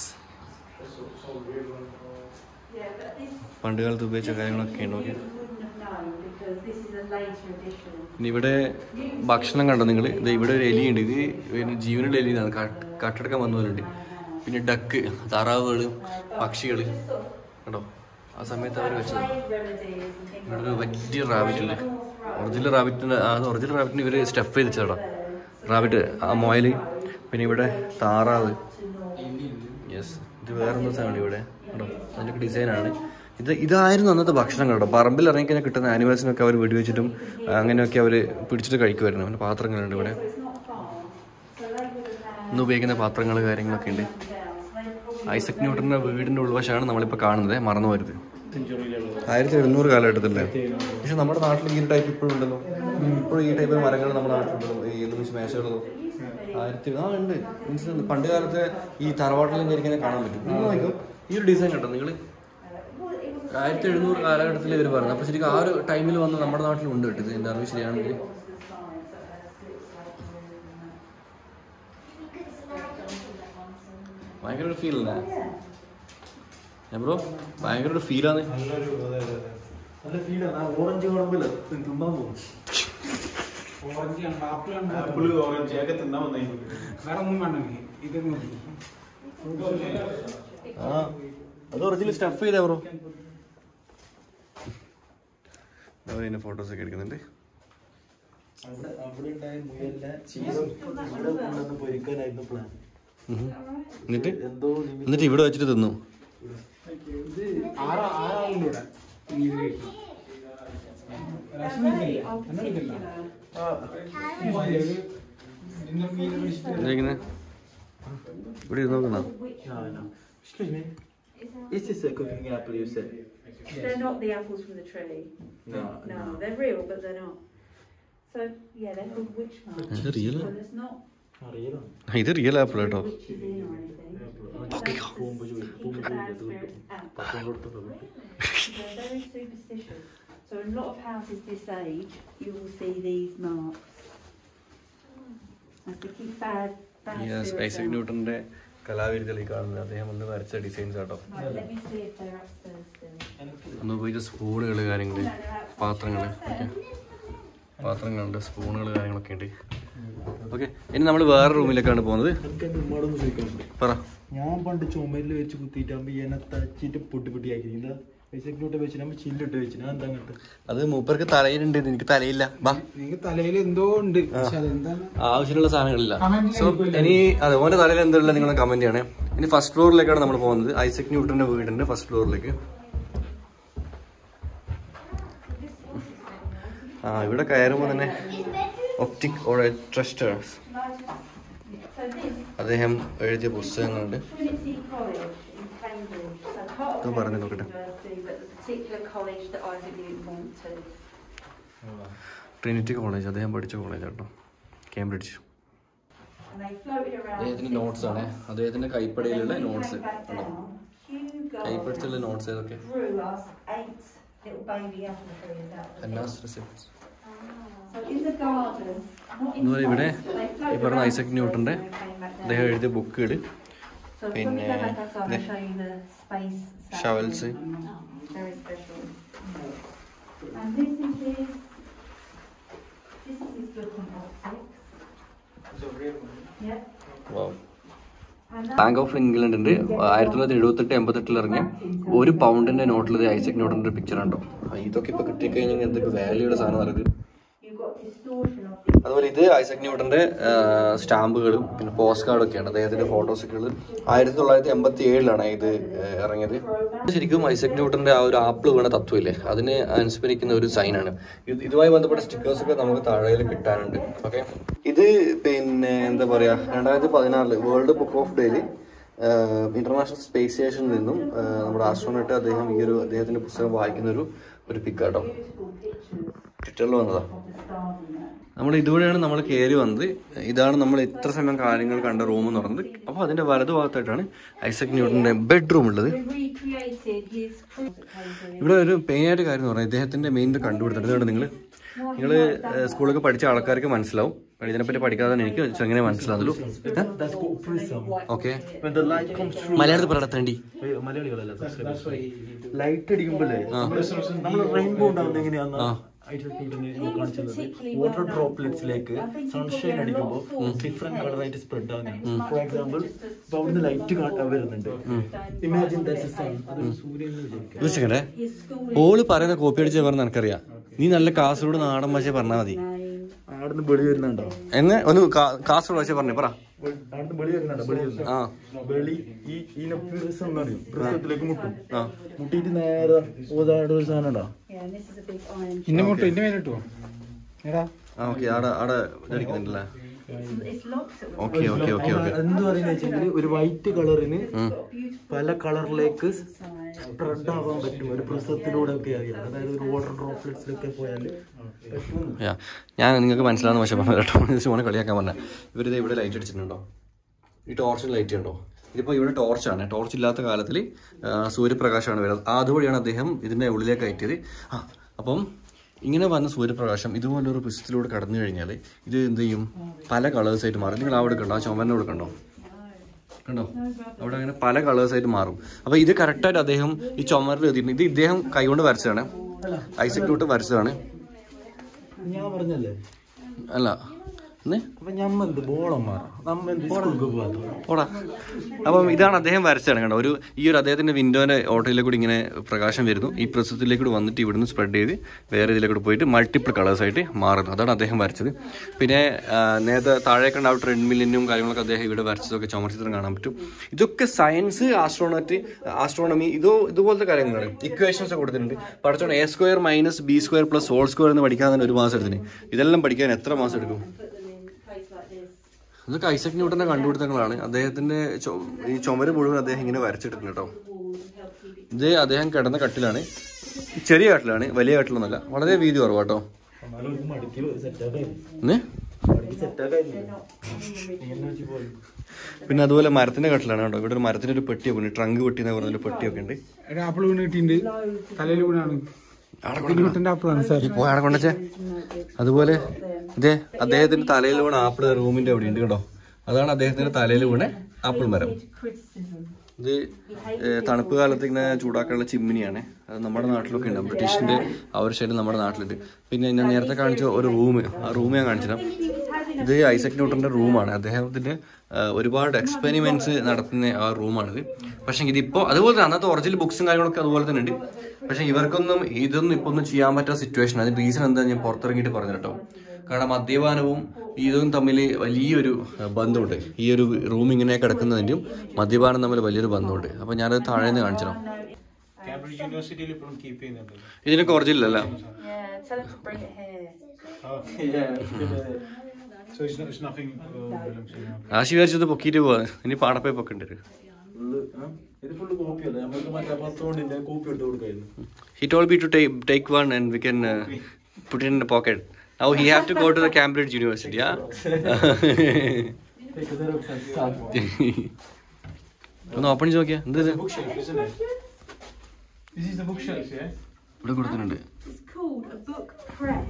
Yeah, but this പണ്ട് കാലത്ത് ഉപയോഗിച്ച കാര്യങ്ങളൊക്കെ ഉണ്ട് okay you wouldn't have known because this is a later edition. ഇനി ഇവിടെ ഭക്ഷണം കണ്ടോ നിങ്ങൾ ഇത് ഇവിടെ ഒരു എലിയുണ്ട് ഇത് പിന്നെ ജീവനുള്ള എലിയാണ് കട്ടെടുക്കാൻ വന്നവരുണ്ട് പിന്നെ ഡക്ക് താറാവുകൾ പക്ഷികൾ കണ്ടോ ആ സമയത്ത് അവർ വെച്ചത് Trade remedies and things ഇവിടെ ഒരു വലിയ റാബിറ്റ് ഉണ്ട് ഒറിജിനൽ റാബിറ്റിൻ്റെ ആ ഒറിജിനൽ റാബിറ്റിന് ഇവർ സ്റ്റഫ് ചെയ്ത് വെച്ചതാ റാബിറ്റ് ആ മൊയൽ പിന്നെ ഇവിടെ താറാവ് യെസ് ഇത് വേറൊന്നും സാധനം ഇവിടെ കേട്ടോ അതിൻ്റെ ഡിസൈനാണ് ഇത് ഇതായിരുന്നു അന്നത്തെ ഭക്ഷണം കേട്ടോ പറമ്പിൽ ഇറങ്ങിക്കഴിഞ്ഞാൽ കിട്ടുന്ന ആനിമൽസിനൊക്കെ അവർ വെടിവെച്ചിട്ടും അങ്ങനെയൊക്കെ അവർ പിടിച്ചിട്ട് കഴിക്കുമായിരുന്നു അങ്ങനെ പാത്രങ്ങളുണ്ട് ഇവിടെ ഇന്ന് ഉപയോഗിക്കുന്ന പാത്രങ്ങൾ കാര്യങ്ങളൊക്കെ ഉണ്ട് ഐസക് ന്യൂട്ടൻ്റെ വീടിൻ്റെ ഉൾവശമാണ് നമ്മളിപ്പോൾ കാണുന്നത് മറന്നു വരുത് സെഞ്ചുറിയിലുള്ളത് ആയിരത്തി എഴുന്നൂറ് കാലഘട്ടത്തിലല്ലേ പക്ഷെ നമ്മുടെ നാട്ടിൽ ഈ ഒരു ടൈപ്പ് ഇപ്പോഴും ഉണ്ടല്ലോ ഇപ്പോഴും ഈ ടൈപ്പ് മരങ്ങൾ നമ്മുടെ നാട്ടിലുണ്ടോ ഈ എന്ന് മീൻസ് മേശകളോ ആയിരത്തി ആ ഉണ്ട് മീൻസ് പണ്ട് കാലത്തെ ഈ തറവാട്ടിലും ഇരിക്കുന്നത് കാണാൻ പറ്റും നിങ്ങൾ നോക്കും ഈ ഒരു ഡിസൈൻ കണ്ടോ നിങ്ങൾ ആയിരത്തി എഴുന്നൂറ് കാലഘട്ടത്തിൽ ഇവർ പറഞ്ഞു അപ്പോൾ ശരിക്കും ആ ഒരു ടൈമിൽ വന്ന് നമ്മുടെ നാട്ടിലുണ്ട് കേട്ടോ ഇതിൻ്റെ അറിവ് ശരിയാണെങ്കിൽ ഭയങ്കര ഒരു ഫീൽ അല്ലേ ഞാൻ ബ്രോ ഭയങ്കര ഒരു ഫീലാണ് നല്ല ഫീലാണ് ആ ഓറഞ്ച് കാണുമ്പോൾ തിന്നാൻ പോകും ഓറഞ്ച് ഉണ്ട് ആപ്പിൾ ഉണ്ട് ആപ്പിള് ഓറഞ്ച് ഒക്കെ തിന്നാൻ വന്നേ വേറെ ഒന്നും വേണ്ട എനിക്ക് ഇത് മതി ആ അത് ഒറിജിനൽ സ്റ്റഫ് ചെയ്താ ബ്രോ അവരെന്നെ ഫോട്ടോസ് ഒക്കെ എടുക്കുന്നുണ്ട് അവിടെ അവിടെ ഉണ്ടായ മുയലിനെ ചീസ് ഇവിടെ കൊണ്ടുവന്ന് പൊരിക്കാനായിരുന്നു പ്ലാൻ എന്നിട്ട് എന്തോ നിമിത്തം എന്നിട്ട് ഇവിടെ വെച്ചിട്ട് തിന്നു ഇത് ആറാ ആറാളില്ല ഇവിടെ ഈ ഇത് കഴിക്കും. രസം ഇല്ല. അങ്ങനെ ഇല്ല. ഇത് ഇതിന്റെ മീൻ പിടിച്ചിട്ട് എന്താ ഇവിടെ ഇരുന്ന് നോക്കുന്ന No, no. Excuse me. Is this a cooking apple you said? They're not the apples from the tree. No. No, they're real, but they're not. So, yeah, they're called witch marks. ഇത് real So there's not അറിയാലോ ഇത് real apple കേട്ടോ witches in or anything. That's to pump ചൂട് pump keep the bad ചൂട് spirits out. പത്രം കൊടുത്തു They're very superstitious. So in a lot of houses this age, you will see these marks. That's to keep bad, bad spirits Isaac out. ന്യൂട്ടന്റെ കലാവിരുദ്ധയിൽ ഈ കാണുന്നത് അദ്ദേഹം വന്ന് വരച്ച ഡിസൈൻസ് കേട്ടോ Right, let me see if they're upstairs still. ഒന്ന് പോയിട്ട് സ്പൂണുകൾ കാര്യങ്ങൾ No, they're upstairs. പാത്രങ്ങൾ Upstairs. പാത്രങ്ങളുണ്ട് സ്പൂണുകൾ കാര്യങ്ങളൊക്കെ ഉണ്ട് ഓക്കെ ഇനി നമ്മൾ വേറെ റൂമിലേക്കാണ് പോകുന്നത് എനിക്ക് എൻ്റെ ഉമ്മയോടൊന്ന് ചോദിക്കാനുണ്ട് പറ ഞാൻ പണ്ട് ചുമരിൽ വെച്ച് കുത്തിയിട്ടാകുമ്പോൾ എന്നെ തച്ചിട്ട് പൊട്ടി പൊട്ടിയാക്കി എന്താ പൈസക്കിലോട്ട് വെച്ച് നമ്മൾ ചില്ലിട്ട് വെച്ച് ഞാൻ എന്താ അങ്ങോട്ട് അത് മൂപ്പർക്ക് തലയിലുണ്ട് എനിക്ക് തലയില്ല ബാ നിങ്ങൾക്ക് തലയിൽ എന്തോ ഉണ്ട് പക്ഷെ അതെന്താണ് ആവശ്യമുള്ള സാധനങ്ങളില്ല Comment സോ ചെയ്യില്ല. ഇനി അതെ ഓന്റെ തലയിൽ എന്തുള്ള നിങ്ങളെ കമന്റ് ചെയ്യണേ ഇനി ഫസ്റ്റ് ഫ്ലോറിലേക്കാണ് നമ്മൾ പോകുന്നത് ഐസക് ന്യൂട്ടന്റെ വീടിന്റെ ഫസ്റ്റ് ഫ്ലോറിലേക്ക് ആ ഇവിടെ കയറുമ്പോൾ തന്നെ ഒപ്റ്റിക് ട്രസ്റ്റേഴ്സ് So this അദ്ദേഹം എഴുതിയ പുസ്തകങ്ങളുണ്ട് Trinity College in Cambridge. So part of ഇതൊന്ന് പറഞ്ഞു Cambridge നോക്കട്ടെ. University, but the particular college that Isaac Newton went to. Trinity College അദ്ദേഹം പഠിച്ച കോളേജ് കേട്ടോ Cambridge And they floated around. അദ്ദേഹത്തിന്റെ നോട്ട്സ് ആണ് അദ്ദേഹത്തിന്റെ കൈപ്പടയിലുള്ള When he notes came back down, Hugo കൈപ്പടിച്ചുള്ള നോട്ട്സ് ഏതൊക്കെ grew us eight little baby apple trees out of it. എന്നാസ് receipts So in the garden, not in എന്ന് പറയുന്നത് ഇവിടെ space, but they ഈ floated പറഞ്ഞ around ഐസക് the ന്യൂട്ടന്റെ space when they came back down. അദ്ദേഹം എഴുതിയ ബുക്കുകൾ So when we പിന്നെ go back outside, ദേ I'll show you the space. statue. shovels. Very special. And this is his, this is his book on optics. Yep. And that- Bank of ഇംഗ്ലണ്ടിന്റെ ആയിരത്തി തൊള്ളായിരത്തി എഴുപത്തെട്ട് എൺപത്തെട്ടിൽ ഇറങ്ങിയ ഒരു പൗണ്ടിന്റെ നോട്ടിൽ ഐസക് ന്യൂട്ടന്റെ പിക്ചർ ഉണ്ടോ ഇതൊക്കെ ഇപ്പൊ കിട്ടിക്കഴിഞ്ഞാൽ എന്തൊക്കെ വാല്യൂയുടെ സാധനം നടക്കും You've got distortion of the അതുപോലെ ഇത് ഐസക് ന്യൂട്ടന്റെ സ്റ്റാമ്പുകളും പിന്നെ പോസ്റ്റ് കാർഡും ഒക്കെയാണ് അദ്ദേഹത്തിന്റെ ഫോട്ടോസൊക്കെ ഉള്ളത് ആയിരത്തി തൊള്ളായിരത്തി എൺപത്തി ഏഴിലാണ് ഇത് ഏഹ്, ഇറങ്ങിയത് ഇത് ശരിക്കും ഐസക് ന്യൂട്ടന്റെ ആ ഒരു ആപ്പിൾ വീണ തത്വമില്ലേ അതിനെ അനുസ്മരിക്കുന്ന ഒരു സൈനാണ് ഇത് ഇതുമായി ബന്ധപ്പെട്ട സ്റ്റിക്കേഴ്സ് ഒക്കെ നമുക്ക് താഴെയിൽ കിട്ടാനുണ്ട് ഓക്കെ ഇത് പിന്നെ എന്താ പറയാ രണ്ടായിരത്തി പതിനാറില് വേൾഡ് ബുക്ക് ഓഫ് ഡേയിൽ ഇന്റർനാഷണൽ സ്പേസ് സ്റ്റേഷനിൽ നിന്നും ഏഹ്, നമ്മുടെ ആസ്ട്രോണറ്റ് അദ്ദേഹം ഈ ഒരു അദ്ദേഹത്തിന്റെ പുസ്തകം വായിക്കുന്ന ഒരു ഒരു പിക്കാട്ടോ ട്വിറ്ററിൽ വന്നതാ നമ്മൾ ഇതുവഴിയാണ് നമ്മൾ കയറി വന്നത് ഇതാണ് നമ്മൾ ഇത്ര സമയം കാര്യങ്ങൾ കണ്ട റൂം എന്ന് പറയുന്നത് അപ്പോൾ അതിന്റെ വലതു ഭാഗത്തായിട്ടാണ് ഐസക് ന്യൂട്ടന്റെ ബെഡ്റൂം ഉള്ളത് We recreated his cruise that came through. ഇവിടെ ഒരു മെയിനായിട്ട് കാര്യം എന്ന് പറഞ്ഞാൽ ഇദ്ദേഹത്തിന്റെ മെയിൻ കണ്ടുപിടുത്തത് ഇതുകൊണ്ട് നിങ്ങൾ നിങ്ങൾ സ്കൂളൊക്കെ പഠിച്ച ആൾക്കാർക്ക് മനസ്സിലാവും ഇതിനെപ്പറ്റി പഠിക്കാതെ എനിക്ക് എങ്ങനെ മനസ്സിലാവുള്ളൂ That's called prism. Okay When the light comes through. മലയാളത്തിൽ പറയത്തേണ്ടി ഏയ് മലയാളികളല്ല ലൈറ്റ് അടിക്കുമ്പോഴേ നമ്മൾ റെയിൻബോ ഉണ്ടാവുന്നത് എങ്ങനെയാന്ന് ഐസക് ന്യൂട്ടന് ഇത് കാണിച്ചത് വാട്ടർ ഡ്രോപ്ലെറ്റ്സിലേക്ക് സൺഷൈൻ അടിക്കുമ്പോൾ ഡിഫറെന്റ് കളറായിട്ട് സ്പ്രെഡ് ആവുന്നതാണ് ഫോർ എക്സാമ്പിൾ ഇപ്പൊ അവിടുന്ന് ലൈറ്റ് വരുന്നുണ്ട് ഇമാജിൻ ദാറ്റ്സ് സൺ അതൊരു സൂര്യൻ എന്ന് വിചാരിക്കാം ഒരു സെക്കൻഡേ His school ഓള് പറയുന്ന കോപ്പി അടിച്ച് പറഞ്ഞ എനിക്കറിയാം നീ നല്ല കാസർഗോഡ് നാടൻ ഭാഷ പറഞ്ഞാൽ മതി name. ആടുന്ന് വെളി വരുന്നുണ്ടോ എന്നെ ഒന്ന് കാ- കാസർഗോഡ് ഭാഷ പറഞ്ഞേ പറ ആടുന്ന് വെളി വരുന്നുണ്ടോ വെളി വരുന്നുണ്ടോ ആ വെളി ഈ ഈനെ പ്രിസം എന്ന് പറയും പ്രിസത്തിലേക്ക് മുട്ടും മുട്ടിയിട്ട് നേരെ ഓതാട് ഒരു സാധനം ഉണ്ടോ Yeah, and this is a big iron. ഇന്ന മുട്ടോ ഇന്ന മേലിട്ടോ എടാ ആ ഓക്കെ അവിടെ അവിടെ ഇതടിക്കുന്നുണ്ടല്ലേ It's locked at the okay okay okay okay എന്ത് പറയുന്ന വെച്ചാൽ ഒരു വൈറ്റ് കളറിന് got a beautiful പല കളറിലേക്ക് സ്പ്രെഡ് ആവാൻ പറ്റും ഒരു പ്രസവത്തിലൂടെ ഒക്കെ അറിയാം അതായത് ഒരു വാട്ടർ ഡ്രോപ്ലെറ്റ്സിലൊക്കെ പോയാൽ പറ്റും യാ ഞാൻ നിങ്ങൾക്ക് മനസ്സിലാവുന്ന പക്ഷേ പറഞ്ഞു കേട്ടോ ജസ്റ്റ് മോനെ കളിയാക്കാൻ പറഞ്ഞ ഇവരിത് ഇവിടെ ലൈറ്റ് അടിച്ചിട്ടുണ്ടോ ഈ ടോർച്ചിന് ലൈറ്റ് ഉണ്ടോ ഇതിപ്പോൾ ഇവിടെ ടോർച്ചാണ് ടോർച്ച് ഇല്ലാത്ത കാലത്തിൽ സൂര്യപ്രകാശമാണ് വരുന്നത് അതുവഴിയാണ് അദ്ദേഹം ഇതിൻ്റെ ഉള്ളിലേക്ക് കയറ്റിയത് ആ അപ്പം ഇങ്ങനെ വന്ന സൂര്യപ്രകാശം ഇതുപോലൊരു പുസ്തകത്തിലൂടെ കടന്നു കഴിഞ്ഞാൽ ഇത് എന്ത് ചെയ്യും പല കളേഴ്സായിട്ട് മാറും നിങ്ങൾ അവിടെ കണ്ടോ ആ ചുമന്നെ അവിടെ കണ്ടോ കണ്ടോ അവിടെ അങ്ങനെ പല കളേഴ്സായിട്ട് മാറും അപ്പോൾ ഇത് കറക്റ്റായിട്ട് അദ്ദേഹം ഈ ചുമരിൽ എഴുതിയിട്ടുണ്ട് ഇത് ഇദ്ദേഹം കൈകൊണ്ട് വരച്ചതാണ് ഐസക് ന്യൂട്ടൻ വരച്ചതാണ് ഞാൻ പറഞ്ഞല്ലേ അല്ല എന്നേ അപ്പൊ ഞമ്മന്ത് ബോളന്മാർ നമ്മ എന്ത് സ്കൂൾക്ക് പോകാത്ത ഓടാ അപ്പം ഇതാണ് അദ്ദേഹം വരച്ചതാണ് കണ്ടോ ഒരു ഈ ഒരു അദ്ദേഹത്തിന്റെ വിൻഡോന്റെ ഓട്ടോയിലേക്ക് കൂടി ഇങ്ങനെ പ്രകാശം വരുന്നു ഈ പ്രസത്തിലേക്ക് കൂടി വന്നിട്ട് ഇവിടുന്ന് സ്പ്രെഡ് ചെയ്ത് വേറെ ഇതിലേക്ക് കൂടി പോയിട്ട് മൾട്ടിപ്പിൾ കളേഴ്സ് ആയിട്ട് മാറുന്നു അതാണ് അദ്ദേഹം വരച്ചത് പിന്നെ ആ, നേരത്തെ താഴെ കണ്ട ആ ട്രെഡ് മില്ലിനും കാര്യങ്ങളൊക്കെ അദ്ദേഹം ഇവിടെ വരച്ചതൊക്കെ ചുമർച്ചിത്രം കാണാൻ പറ്റും ഇതൊക്കെ സയൻസ് ആസ്ട്രോണറ്റ് ആസ്ട്രോണമി ഇതോ ഇതുപോലത്തെ കാര്യങ്ങളാണ് ഇക്വേഷൻസ് കൊടുത്തിട്ടുണ്ട് പഠിച്ചോണം A square minus B square plus whole square എന്ന് പഠിക്കാൻ തന്നെ ഒരു മാസം എടുത്തിന് ഇതെല്ലാം പഠിക്കാൻ എത്ര മാസം എടുക്കും ഇതൊക്കെ ഐസക് ന്യൂട്ടന്റെ കണ്ടുപിടുത്തങ്ങളാണ് അദ്ദേഹത്തിന്റെ ചൊ- ഈ ചുമര് മുഴുവൻ അദ്ദേഹം ഇങ്ങനെ വരച്ചിട്ടുണ്ട് കേട്ടോ ഇത് അദ്ദേഹം കിടന്ന കട്ടിലാണ് ചെറിയ കട്ടിലാണ് വലിയ കട്ടിലൊന്നുമല്ല വളരെ വീതി കുറവ് കേട്ടോ എന്നാലും ഒരു മടിക്ക് സെറ്റാക്കായി ഇന്ന് മടിക്ക് സെറ്റാക്കായി പോയി പിന്നെ അതുപോലെ മരത്തിന്റെ കട്ടിലാണ് കേട്ടോ ഇവിടെ ഒരു മരത്തിന്റെ ഒരു പെട്ടിയൊക്കെ ഉണ്ട് ട്രങ്ക് പെട്ടി എന്ന് പറഞ്ഞ ഒരു പെട്ടിയൊക്കെ ഉണ്ട് ഒരു ആപ്പിൾ വീണ് കിട്ടിയിട്ടുണ്ട് തലയിൽ വീണാണ് കിട്ടുന്ന ആപ്പിളാണ് സാർ ഈ പോയാടെ കൊണ്ടച്ചേ അതുപോലെ ഇതേ അദ്ദേഹത്തിന്റെ തലയിൽ വീണ ആപ്പിൾ റൂമിന്റെ അവിടെ ഉണ്ട് കേട്ടോ അതാണ് അദ്ദേഹത്തിന്റെ തലയിൽ വീണ ആപ്പിൾ മരം ഇത് ഏഹ്, തണുപ്പ് കാലത്ത് ഇങ്ങനെ ചൂടാക്കാനുള്ള ചിമ്മിനിയാണ് അത് നമ്മുടെ നാട്ടിലൊക്കെ ഉണ്ട് ബ്രിട്ടീഷിന്റെ ആ ഒരു ശൈലി നമ്മുടെ നാട്ടിലുണ്ട് പിന്നെ ഞാൻ നേരത്തെ കാണിച്ച ഒരു റൂം ആ റൂം ഞാൻ കാണിച്ചിടാം ഇത് ഐസക് ന്യൂട്ടന്റെ റൂമാണ് അദ്ദേഹത്തിന്റെ ആ, ഒരുപാട് എക്സ്പെരിമെന്റ്സ് നടത്തുന്ന ആ റൂമാണിത് പക്ഷെ ഇതിപ്പോ അതുപോലെ തന്നെ അന്നത്തെ ഒറിജിനൽ ബുക്സും കാര്യങ്ങളൊക്കെ അതുപോലെ തന്നെ ഉണ്ട് പക്ഷെ ഇവർക്കൊന്നും ഇതൊന്നും ഇപ്പൊ ഒന്നും ചെയ്യാൻ പറ്റാത്ത സിറ്റുവേഷൻ അതിന് റീസൺ എന്താ ഞാൻ പുറത്തിറങ്ങിയിട്ട് പറഞ്ഞു കേട്ടോ കാരണം മദ്യപാനവും ഇതും തമ്മിൽ വലിയൊരു ആ, ബന്ധമുണ്ട് ഈ ഒരു റൂം ഇങ്ങനെ കിടക്കുന്നതിൻ്റെയും മദ്യപാനം തമ്മിൽ വലിയൊരു ബന്ധമുണ്ട് അപ്പൊ ഞാനത് താഴെ നിന്ന് കാണിച്ചിടാം കാംബ്രിഡ്ജ് യൂണിവേഴ്സിറ്റിയിൽ ഇപ്പോഴും കീപ്പ് ചെയ്യുന്നുണ്ട് ഇതിനൊക്കെ ഒറിജിനൽ അല്ല Yeah, tell him to bring it here. So it's it's nothing ആശി വിചാരിച്ചത് പൊക്കിയിട്ട് പോവാ ഇനി പാടപ്പേ പൊക്കണ്ടത് ഫുള്ള് ഇത് ഫുള്ള് കോപ്പിയല്ല നമുക്ക് മറ്റേ പത്തോണ്ടിന്റെ കോപ്പി എടുത്ത് കൊടുക്കായിരുന്നു He told me to take take one and we can uh, put it in the pocket. Now he have to go to the Cambridge University, yeah? ഒന്ന് ഓപ്പൺ ചെയ്ത് നോക്കിയാ എന്ത് ഇത് bookshelf, isn't it? This is the bookshelf, yeah? ഇവിടെ കൊടുത്തിട്ടുണ്ട് It's called a book press.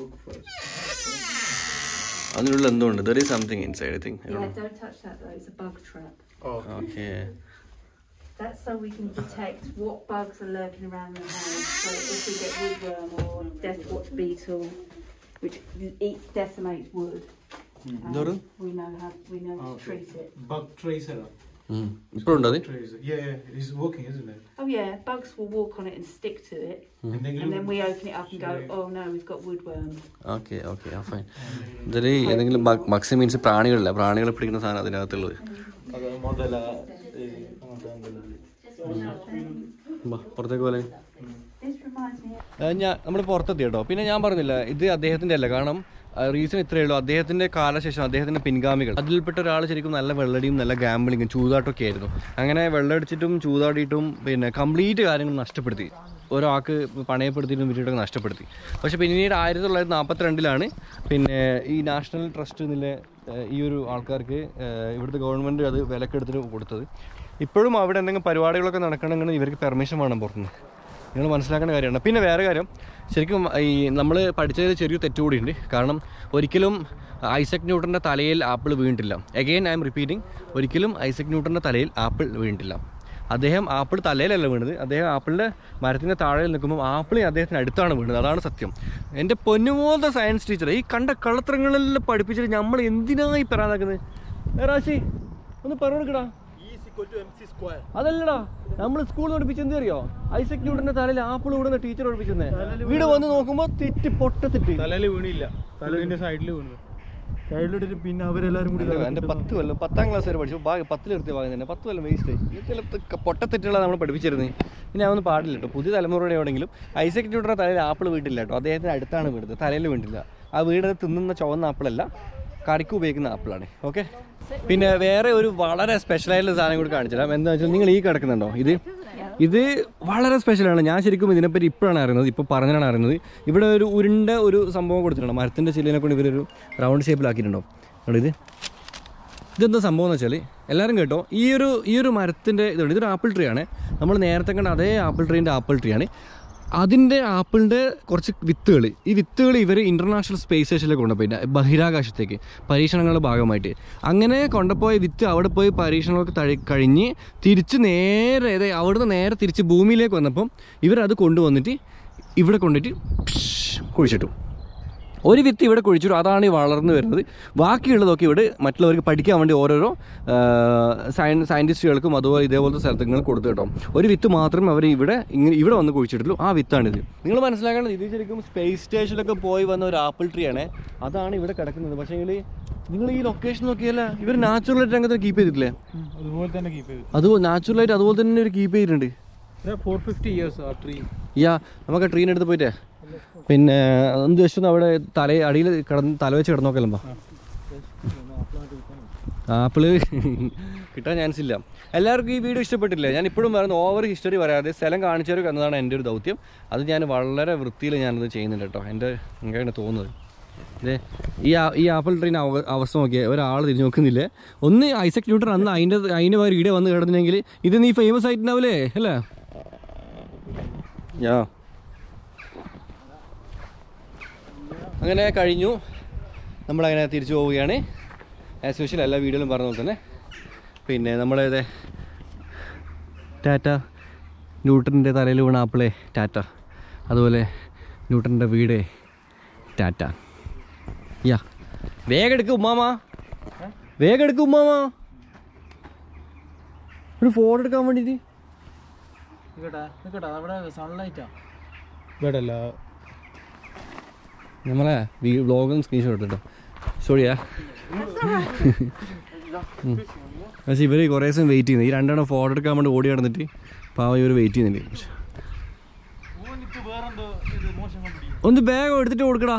അതിനുള്ള എന്തോ ഉണ്ട് there is something inside I think Yeah, don't touch that though, it's a bug trap. Okay That's so we can detect what bugs are lurking around the house. So if we get woodworm or death watch beetle, which eats decimates wood, um, we know how we know to treat it. Bug tracer. ഇപ്പോഴുണ്ട് അത് Tracer. Yeah, yeah, it's working, isn't it? Oh yeah, bugs will walk on it and stick to it, and then we open it up and go, oh no, we've got woodworm. Okay okay fine ഇതിൽ ഏതെങ്കിലും ബക്സ് means പ്രാണികളില്ല പ്രാണികളെ പിടിക്കുന്ന സാധനം അതിനകത്തുള്ളത് അത് മുതല ഈ അങ്ങനത്തെ എന്തെല്ലാം ബാ, പുറത്തേക്ക് പോലെ This reminds me. ഞാൻ നമ്മൾ പുറത്തെത്തി കേട്ടോ പിന്നെ ഞാൻ പറഞ്ഞില്ല ഇത് അദ്ദേഹത്തിന്റെ അല്ല കാരണം റീസൺ ഇത്രയേ ഉള്ളൂ അദ്ദേഹത്തിന്റെ കാലശേഷം അദ്ദേഹത്തിന്റെ പിൻഗാമികൾ അതിൽപ്പെട്ട ഒരാൾ ശരിക്കും നല്ല വെള്ളടിയും നല്ല ഗാമ്പിളിങ്ങും ചൂതാട്ടമൊക്കെ ആയിരുന്നു അങ്ങനെ വെള്ളടിച്ചിട്ടും ചൂതാടിയിട്ടും പിന്നെ കംപ്ലീറ്റ് കാര്യങ്ങൾ നഷ്ടപ്പെടുത്തി ഒരാൾക്ക് പണയപ്പെടുത്തിയിട്ടും വിറ്റിട്ടൊക്കെ നഷ്ടപ്പെടുത്തി പക്ഷെ പിന്നീട് ആയിരത്തി തൊള്ളായിരത്തി നാൽപ്പത്തിരണ്ടിലാണ് പിന്നെ ഈ നാഷണൽ ട്രസ്റ്റ് എന്നുള്ള ഏഹ്, ഈ ഒരു ആൾക്കാർക്ക് ഏഹ്, ഇവിടുത്തെ ഗവൺമെൻറ് അത് വിലക്കെടുത്തിട്ട് കൊടുത്തത് ഇപ്പോഴും അവിടെ എന്തെങ്കിലും പരിപാടികളൊക്കെ നടക്കണമെങ്കിൽ ഇവർക്ക് പെർമിഷൻ വേണം പുറത്തുനിന്ന് നിങ്ങൾ മനസ്സിലാക്കേണ്ട കാര്യമാണ് പിന്നെ വേറെ കാര്യം ശരിക്കും ഈ നമ്മൾ പഠിച്ചതിൽ ചെറിയൊരു തെറ്റുകൂടിയുണ്ട് കാരണം ഒരിക്കലും ഐസക് ന്യൂട്ടൻ്റെ തലയിൽ ആപ്പിൾ വീണിട്ടില്ല എഗെയിൻ ഐ എം റിപ്പീറ്റിംഗ് ഒരിക്കലും ഐസക് ന്യൂട്ടൻ്റെ തലയിൽ ആപ്പിൾ വീണിട്ടില്ല അദ്ദേഹം ആപ്പിൾ തലയിലല്ല വീണത് അദ്ദേഹം ആപ്പിളിൻ്റെ മരത്തിൻ്റെ താഴെ നിൽക്കുമ്പോൾ ആപ്പിൾ അദ്ദേഹത്തിന് അടുത്താണ് വീണത് അതാണ് സത്യം എൻ്റെ പൊന്നുമോത്ത സയൻസ് ടീച്ചർ ഈ കണ്ട കള്ളത്തരങ്ങളെല്ലാം പഠിപ്പിച്ചിട്ട് നമ്മൾ എന്തിനായി പറയാനാക്കുന്നത് റാശി ഒന്ന് പറഞ്ഞെടുക്കടാ അതല്ലടാ നമ്മൾ സ്കൂൾ പഠിപ്പിച്ച് എന്ത് അറിയോ ഐസക് ന്യൂട്ടന്റെ തലയിൽ ആപ്പിൾ കൂടുന്ന ടീച്ചർ പഠിപ്പിച്ചെന്നേ വീട് വന്ന് നോക്കുമ്പോ തെറ്റ് പൊട്ടത്തിട്ട് തലയിൽ വീണില്ല തലയിന്റെ സൈഡിൽ വീണു സൈഡിലിട്ടിട്ട് പിന്നെ അവരെല്ലാരും കൂടി എന്റെ പത്ത് കൊല്ലം പത്താം ക്ലാസ് വരെ പഠിച്ചു ബാഗ് പത്തിൽ നിർത്തിയ ഭാഗം തന്നെ പത്ത് കൊല്ലം വേസ്റ്റ് ചില പൊട്ടത്തെറ്റുകളാണ് നമ്മൾ പഠിപ്പിച്ചിരുന്നത് ഇനി അതൊന്നും പാടില്ല കേട്ടോ പുതിയ തലമുറയുടെ എവിടെയെങ്കിലും ഐസക് ന്യൂട്ടന്റെ തലയിൽ ആപ്പിൾ വീട്ടില്ല കേട്ടോ അദ്ദേഹത്തിന് അടുത്താണ് വീണത് തലയിൽ വീണില്ല ആ വീട് തിന്നുന്ന ചുവന്ന ആപ്പിളല്ല കറിക്ക് ഉപയോഗിക്കുന്ന ആപ്പിളാണ് ഓക്കെ പിന്നെ വേറെ ഒരു വളരെ സ്പെഷ്യൽ ആയിട്ടുള്ള സാധനം കൂടി കാണിച്ചു തരാം എന്താ വെച്ചാൽ നിങ്ങൾ ഈ കിടക്കുന്നുണ്ടോ ഇത് ഇത് വളരെ സ്പെഷ്യലാണ് ഞാൻ ശരിക്കും ഇതിനെപ്പറ്റി ഇപ്പോഴാണ് അറിയുന്നത് ഇപ്പോൾ പറഞ്ഞാണ് അറിയുന്നത് ഇവിടെ ഒരു ഉരുണ്ട ഒരു സംഭവം കൊടുത്തിട്ടുണ്ട് മരത്തിൻ്റെ ചില്ലിനെ കൊണ്ട് ഇവരൊരു റൗണ്ട് ഷേപ്പിലാക്കിയിട്ടുണ്ടോ അവിടെ ഇത് ഇതെന്താ സംഭവം എന്ന് വെച്ചാൽ എല്ലാവരും കേട്ടോ ഈ ഒരു ഈ ഒരു മരത്തിൻ്റെ ഇതുണ്ട് ഇതൊരു ആപ്പിൾ ട്രീ ആണ് നമ്മൾ നേരത്തെ കണ്ട അതേ ആപ്പിൾ ട്രീൻ്റെ ആപ്പിൾ ട്രീ ആണ് അതിൻ്റെ ആപ്പിളിൻ്റെ കുറച്ച് വിത്തുകൾ ഈ വിത്തുകൾ ഇവർ ഇൻ്റർനാഷണൽ സ്പേസ് സ്റ്റേഷനിലേക്ക് കൊണ്ടുപോയി ബഹിരാകാശത്തേക്ക് പരീക്ഷണങ്ങളുടെ ഭാഗമായിട്ട് അങ്ങനെ കൊണ്ടുപോയ വിത്ത് അവിടെ പോയി പരീക്ഷണങ്ങളൊക്കെ തഴി കഴിഞ്ഞ് തിരിച്ച് നേരെ അതായത് അവിടുന്ന് നേരെ തിരിച്ച് ഭൂമിയിലേക്ക് വന്നപ്പം ഇവരത് കൊണ്ടുവന്നിട്ട് ഇവിടെ കൊണ്ടിട്ട് കുഴിച്ചിട്ടു ഒരു വിത്ത് ഇവിടെ കുഴിച്ചിട്ടു അതാണ് ഈ വളർന്നു വരുന്നത് ബാക്കിയുള്ളതൊക്കെ ഇവിടെ മറ്റുള്ളവർക്ക് പഠിക്കാൻ വേണ്ടി ഓരോരോ സയൻ സയൻറ്റിസ്റ്റുകൾക്കും അതുപോലെ ഇതേപോലത്തെ സ്ഥലത്തുങ്ങൾ കൊടുത്തു കേട്ടോ ഒരു വിത്ത് മാത്രം അവർ ഇവിടെ ഇങ്ങനെ ഇവിടെ വന്ന് കുഴിച്ചിട്ടുള്ളൂ ആ വിത്താണിത് നിങ്ങൾ മനസ്സിലാക്കേണ്ടത് ഇത് ശരിക്കും സ്പേസ് സ്റ്റേഷനിലൊക്കെ പോയി വന്ന ഒരു ആപ്പിൾ ട്രീ ആണ് അതാണ് ഇവിടെ കിടക്കുന്നത് പക്ഷേ നിങ്ങൾ ഈ ലൊക്കേഷൻ നോക്കിയല്ല ഇവർ നാച്ചുറലായിട്ട് രംഗത്ത് കീപ്പ് ചെയ്തിട്ടില്ലേ അതുപോലെ തന്നെ കീപ്പ് ചെയ്തു അത് നാച്ചുറലായിട്ട് അതുപോലെ തന്നെ ഒരു കീപ്പ് ചെയ്തിട്ടുണ്ട് ഫോർ ഫിഫ്റ്റി ഇയേഴ്സ് ആ ട്രീ യാ നമുക്ക് ആ ട്രീൻ്റെ അടുത്ത് പോയിട്ടേ പിന്നെ ഒന്ന് ജസ്റ്റ് ഒന്ന് അവിടെ തല അടിയിൽ കിടന്ന് തല വെച്ച് കിടന്നോക്കല്ലോ ആപ്പിള് കിട്ടാൻ ചാൻസ് ഇല്ല എല്ലാവർക്കും ഈ വീഡിയോ ഇഷ്ടപ്പെട്ടില്ലേ ഞാൻ ഇപ്പോഴും പറയുന്നത് ഓവർ ഹിസ്റ്ററി പറയാതെ സ്ഥലം കാണിച്ചു തരും എന്നതാണ് എൻ്റെ ഒരു ദൗത്യം അത് ഞാൻ വളരെ വൃത്തിയിൽ ഞാനത് ചെയ്യുന്നുണ്ട് കേട്ടോ എൻ്റെ എനിക്കങ്ങനെ തോന്നുന്നത് ഇതേ ഈ ആ- ഈ ആപ്പിൾ ട്രെയിൻ അവസ്ഥ നോക്കിയാൽ ഒരാൾ തിരിഞ്ഞു നോക്കുന്നില്ലേ ഒന്ന് ഐസക് ന്യൂട്ടൺ അന്ന് അതിൻ്റെ അതിൻ്റെ പേര് ഇവിടെ വന്ന് കിടന്നില്ലെങ്കിൽ ഇത് നീ ഫേമസ് ആയിട്ടുണ്ടാവില്ലേ അല്ലേ യാ അങ്ങനെ കഴിഞ്ഞു നമ്മളങ്ങനെ തിരിച്ചു പോവുകയാണ് ആസ് യൂഷ്വൽ എല്ലാ വീഡിയോയിലും പറഞ്ഞ പോലെ തന്നെ പിന്നെ നമ്മളേതെ ടാറ്റ ന്യൂട്ടൻ്റെ തലയിൽ വീണ ആപ്പിളെ ടാറ്റ അതുപോലെ ന്യൂട്ടൻ്റെ വീട് ടാറ്റ യാ വേഗം എടുക്കും ഉമ്മാമ വേഗം എടുക്കും ഉമ്മാമ ഒരു ഫോട്ടോ എടുക്കാൻ വേണ്ടിയിട്ട് ഇവിടെ അല്ല നമ്മളെ വ്ളോഗും സ്ക്രീൻഷോട്ട് കേട്ടോ സോറിയാ പക്ഷേ ഇവർ കുറേ ദിവസം വെയിറ്റ് ചെയ്യുന്നത് ഈ രണ്ടെണ്ണം ഫോട്ടോ എടുക്കാൻ വേണ്ടി ഓടി നടന്നിട്ട് പാവം ഇവർ വെയിറ്റ് ചെയ്യുന്നുണ്ട് ഒന്ന് ബാഗ് എടുത്തിട്ട് കൊടുക്കടാ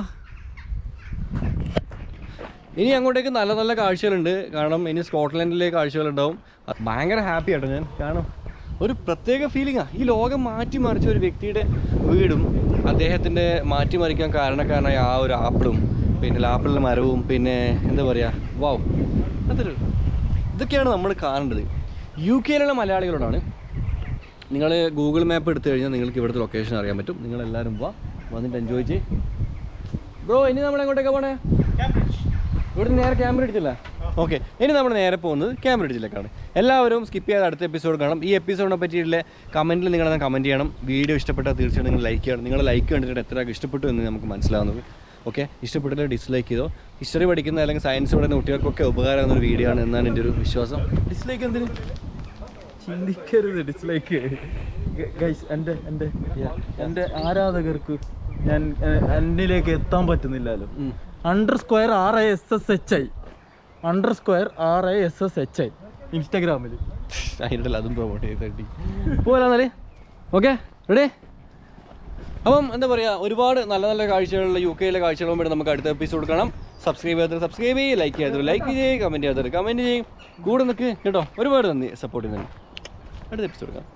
ഇനി അങ്ങോട്ടേക്ക് നല്ല നല്ല കാഴ്ചകളുണ്ട് കാരണം ഇനി സ്കോട്ട്ലൻഡിലെ കാഴ്ചകളുണ്ടാവും അത് ഭയങ്കര ഹാപ്പി ആട്ടോ ഞാൻ കാരണം ഒരു പ്രത്യേക ഫീലിംഗാണ് ഈ ലോകം മാറ്റിമറിച്ച ഒരു വ്യക്തിയുടെ വീടും അദ്ദേഹത്തിൻ്റെ മാറ്റിമറിക്കാൻ കാരണക്കാരനായ ആ ഒരു ആപ്പിളും പിന്നെ ആപ്പിളിൻ്റെ മരവും പിന്നെ എന്താ പറയുക വാവ് അതൊരു ഇതൊക്കെയാണ് നമ്മൾ കാണേണ്ടത് യു കെയിലുള്ള മലയാളികളോടാണ് നിങ്ങൾ ഗൂഗിൾ മാപ്പ് എടുത്തു കഴിഞ്ഞാൽ നിങ്ങൾക്ക് ഇവിടുത്തെ ലൊക്കേഷൻ അറിയാൻ പറ്റും നിങ്ങളെല്ലാവരും വാ വന്നിട്ട് എൻജോയ് ചെയ്യ് ബ്രോ ഇനി നമ്മൾ എങ്ങോട്ടേക്കാ പോണേ ഇവിടെ നേരെ ക്യാമറ അടിച്ചില്ല ഓക്കെ ഇനി നമ്മൾ നേരെ പോകുന്നത് ക്യാമറ അടിച്ചിലേക്കാണ് എല്ലാവരും സ്കിപ്പ് ചെയ്യാതെ അടുത്ത എപ്പിസോഡ് കാണാം ഈ എപ്പിസോഡിനെ പറ്റിയിട്ടുള്ള കമൻറ്റിൽ നിങ്ങളത് കമൻറ്റ് ചെയ്യണം വീഡിയോ ഇഷ്ടപ്പെട്ടാൽ തീർച്ചയായിട്ടും നിങ്ങൾ ലൈക്ക് ചെയ്യണം നിങ്ങൾ ലൈക്ക് കണ്ടിട്ട് എത്ര ഇഷ്ടപ്പെട്ടു എന്ന് നമുക്ക് മനസ്സിലാവുന്നത് ഓക്കെ ഇഷ്ടപ്പെട്ടില്ല ഡിസ്ലൈക്ക് ചെയ്തോ ഹിസ്റ്ററി പഠിക്കുന്ന അല്ലെങ്കിൽ സയൻസ് പഠിക്കുന്ന കുട്ടികൾക്കൊക്കെ ഉപകാരമാകുന്ന ഒരു വീഡിയോ ആണ് എന്നാണ് എൻ്റെ ഒരു വിശ്വാസം ഡിസ്ലൈക്ക് എന്തിന് ചിന്തിക്കരുത് ഡിസ്ലൈക്ക് ഗൈസ് എൻ്റെ എൻ്റെ എൻ്റെ ആരാധകർക്ക് ഞാൻ എ- എന്നിലേക്ക് എത്താൻ പറ്റുന്നില്ലല്ലോ underscore R I S S H I underscore R I S S H I ഇൻസ്റ്റാഗ്രാമിൽ അതിൻ്റെ അതും പ്രൊമോട്ട് ചെയ്ത് തട്ടി പോലാന്നാല് ഓക്കെ റെഡി അപ്പം എന്താ പറയുക ഒരുപാട് നല്ല നല്ല കാഴ്ചകളുള്ള യു കെയിലെ കാഴ്ചകളും വേണ്ടി നമുക്ക് അടുത്ത എപ്പിസോഡ് കാണാം സബ്സ്ക്രൈബ് ചെയ്യാത്തവർ സബ്സ്ക്രൈബ് ചെയ്യും ലൈക്ക് ചെയ്യാത്തവർ ലൈക്ക് ചെയ്യും കമൻറ്റ് ചെയ്യാത്തവർ കമൻറ്റ് ചെയ്യും കൂടെ നിൽക്ക് കേട്ടോ ഒരുപാട് നന്ദി സപ്പോർട്ട് ചെയ്യുന്നതിന് അടുത്ത എപ്പിസോഡ് കാണാം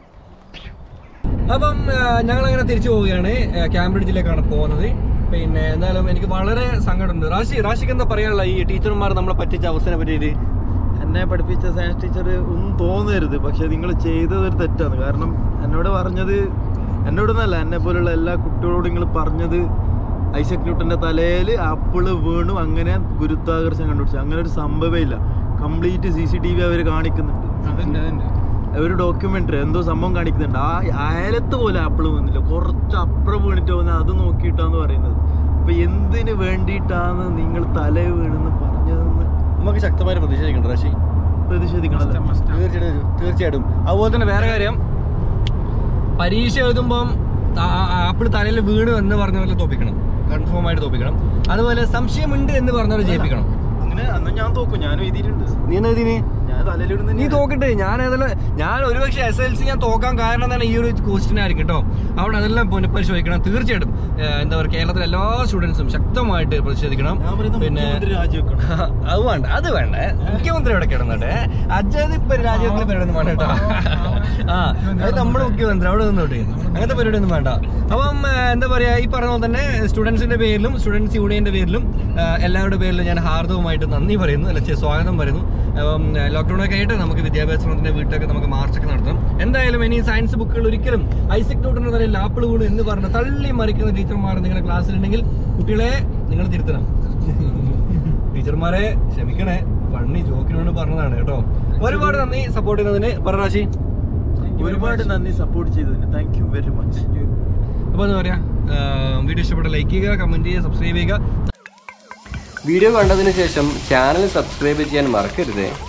അപ്പം ഞങ്ങൾ അങ്ങനെ തിരിച്ചു പോവുകയാണ് ക്യാംബ്രിഡ്ജിലേക്കാണ് പോകുന്നത് പിന്നെ എന്തായാലും എനിക്ക് വളരെ സങ്കടമുണ്ട് റാഷി റാഷിക്ക് എന്താ പറയാനുള്ള ഈ ടീച്ചർമാർ നമ്മളെ പറ്റിച്ച അവസ്ഥനെ പറ്റിയിട്ട് എന്നെ പഠിപ്പിച്ച സയൻസ് ടീച്ചർ ഒന്നും തോന്നരുത് പക്ഷെ നിങ്ങൾ ചെയ്തത് ഒരു തെറ്റാണ് കാരണം എന്നോട് പറഞ്ഞത് എന്നോടൊന്നല്ല എന്നെ പോലുള്ള എല്ലാ കുട്ടികളോടും നിങ്ങൾ പറഞ്ഞത് ഐസക് ന്യൂട്ടന്റെ തലയിൽ ആപ്പിള് വീണു അങ്ങനെ ഗുരുത്വാകർഷണം കണ്ടുപിടിച്ചു അങ്ങനെ ഒരു സംഭവമേ ഇല്ല complete C C T V അവർ കാണിക്കുന്നുണ്ട് അതുണ്ട് അതുണ്ട് ഒരു ഡോക്യുമെന്ററി എന്തോ സംഭവം കാണിക്കുന്നുണ്ട് ആ അയലത്ത് പോലെ ആപ്പിള് വന്നില്ല കുറച്ച് അപ്പുറം വീണിട്ട് വന്ന് അത് നോക്കിയിട്ടാന്ന് പറയുന്നത് അപ്പൊ എന്തിനു വേണ്ടിയിട്ടാണ് നിങ്ങൾ തല വീണെന്ന് പറഞ്ഞതെന്ന് നമുക്ക് ശക്തമായി പ്രതിഷേധിക്കണം റാഷി പ്രതിഷേധിക്കണല്ലോ തീർച്ചയായിട്ടും തീർച്ചയായിട്ടും അതുപോലെ തന്നെ വേറെ കാര്യം പരീക്ഷ എഴുതുമ്പം ആപ്പിൾ തലയിൽ വീണ് എന്ന് പറഞ്ഞ പോലെ തോപ്പിക്കണം കൺഫേം ആയിട്ട് തോപ്പിക്കണം അതുപോലെ സംശയമുണ്ട് എന്ന് പറഞ്ഞ പോലെ ജയിപ്പിക്കണം അങ്ങനെ അന്ന് ഞാൻ തോക്കും ഞാനും എഴുതിയിട്ടുണ്ട് നീ എന്നാ എഴുതിനി? ഞാൻ തലയിലിടുന്ന നീ തോക്കട്ടെ ഞാൻ ഏതായാലും ഞാൻ ഒരുപക്ഷെ എസ് എൽ സി ഞാൻ തോക്കാൻ കാരണം തന്നെ ഈ ഒരു ക്വസ്റ്റ്യൻ ആയിരിക്കും കേട്ടോ അവിടെ അതെല്ലാം പുനഃപരിശോധിക്കണം തീർച്ചയായിട്ടും ഏഹ്, എന്താ പറയുക കേരളത്തിലെ എല്ലാ സ്റ്റുഡൻസും ശക്തമായിട്ട് പ്രതിഷേധിക്കണം ഞാൻ പറയുന്നത് മുഖ്യമന്ത്രി രാജിവെക്കണം അത് വേണ്ട അത് വേണ്ട മുഖ്യമന്ത്രി ഇവിടെ കിടന്നോട്ടെ അജയത് ഇപ്പൊ രാജ്യത്തിന്റെ പരിപാടി ഒന്നും വേണ്ട കേട്ടോ ആ അത് നമ്മുടെ മുഖ്യമന്ത്രി അവിടെ നിന്നോട്ടെ അങ്ങനത്തെ പരിപാടി ഒന്നും വേണ്ട അപ്പം ആ, എന്താ പറയാ ഈ പറഞ്ഞ പോലെ തന്നെ സ്റ്റുഡൻസിന്റെ പേരിലും സ്റ്റുഡൻസ് യൂണിയന്റെ പേരിലും ആ, എല്ലാവരുടെ പേരിലും ഞാൻ ഹാർദവമായിട്ട് നന്ദി പറയുന്നു അല്ല ഛെ, സ്വാഗതം പറയുന്നു അപ്പം ലോക്ക്ഡൌൺ ഒക്കെ ആയിട്ട് നമുക്ക് വിദ്യാഭ്യാസത്തിന്റെ വീട്ടിലൊക്കെ നമുക്ക് മാർച്ചൊക്കെ നടത്തണം എന്തായാലും ഇനി സയൻസ് ബുക്കുകൾ ഒരിക്കലും ഐസക് ന്യൂട്ടന്റെ തലയിൽ ആപ്പിൾ വീണ് എന്ന് പറഞ്ഞ് തള്ളി മറിക്കുന്ന ടീച്ചർമാർ നിങ്ങളുടെ ക്ലാസ്സിലുണ്ടെങ്കിൽ കുട്ടികളെ നിങ്ങൾ തിരുത്തണം ടീച്ചർമാരെ ക്ഷമിക്കണേ ഫണ്ണി ജോക്കിന് വേണ്ടി പറഞ്ഞതാണ് കേട്ടോ ഒരുപാട് നന്ദി സപ്പോർട്ട് ചെയ്യുന്നതിന് പറഞ്ഞാശി ഒരുപാട് നന്ദി സപ്പോർട്ട് ചെയ്തതിന് താങ്ക് യു വെരി മച്ച് അപ്പോൾ എന്താ പറയാ വീഡിയോ ഇഷ്ടപ്പെട്ട ലൈക്ക് ചെയ്യുക കമന്റ് ചെയ്യുക സബ്സ്ക്രൈബ് ചെയ്യുക വീഡിയോ കണ്ടതിന് ശേഷം ചാനൽ സബ്സ്ക്രൈബ് ചെയ്യാൻ മറക്കരുത്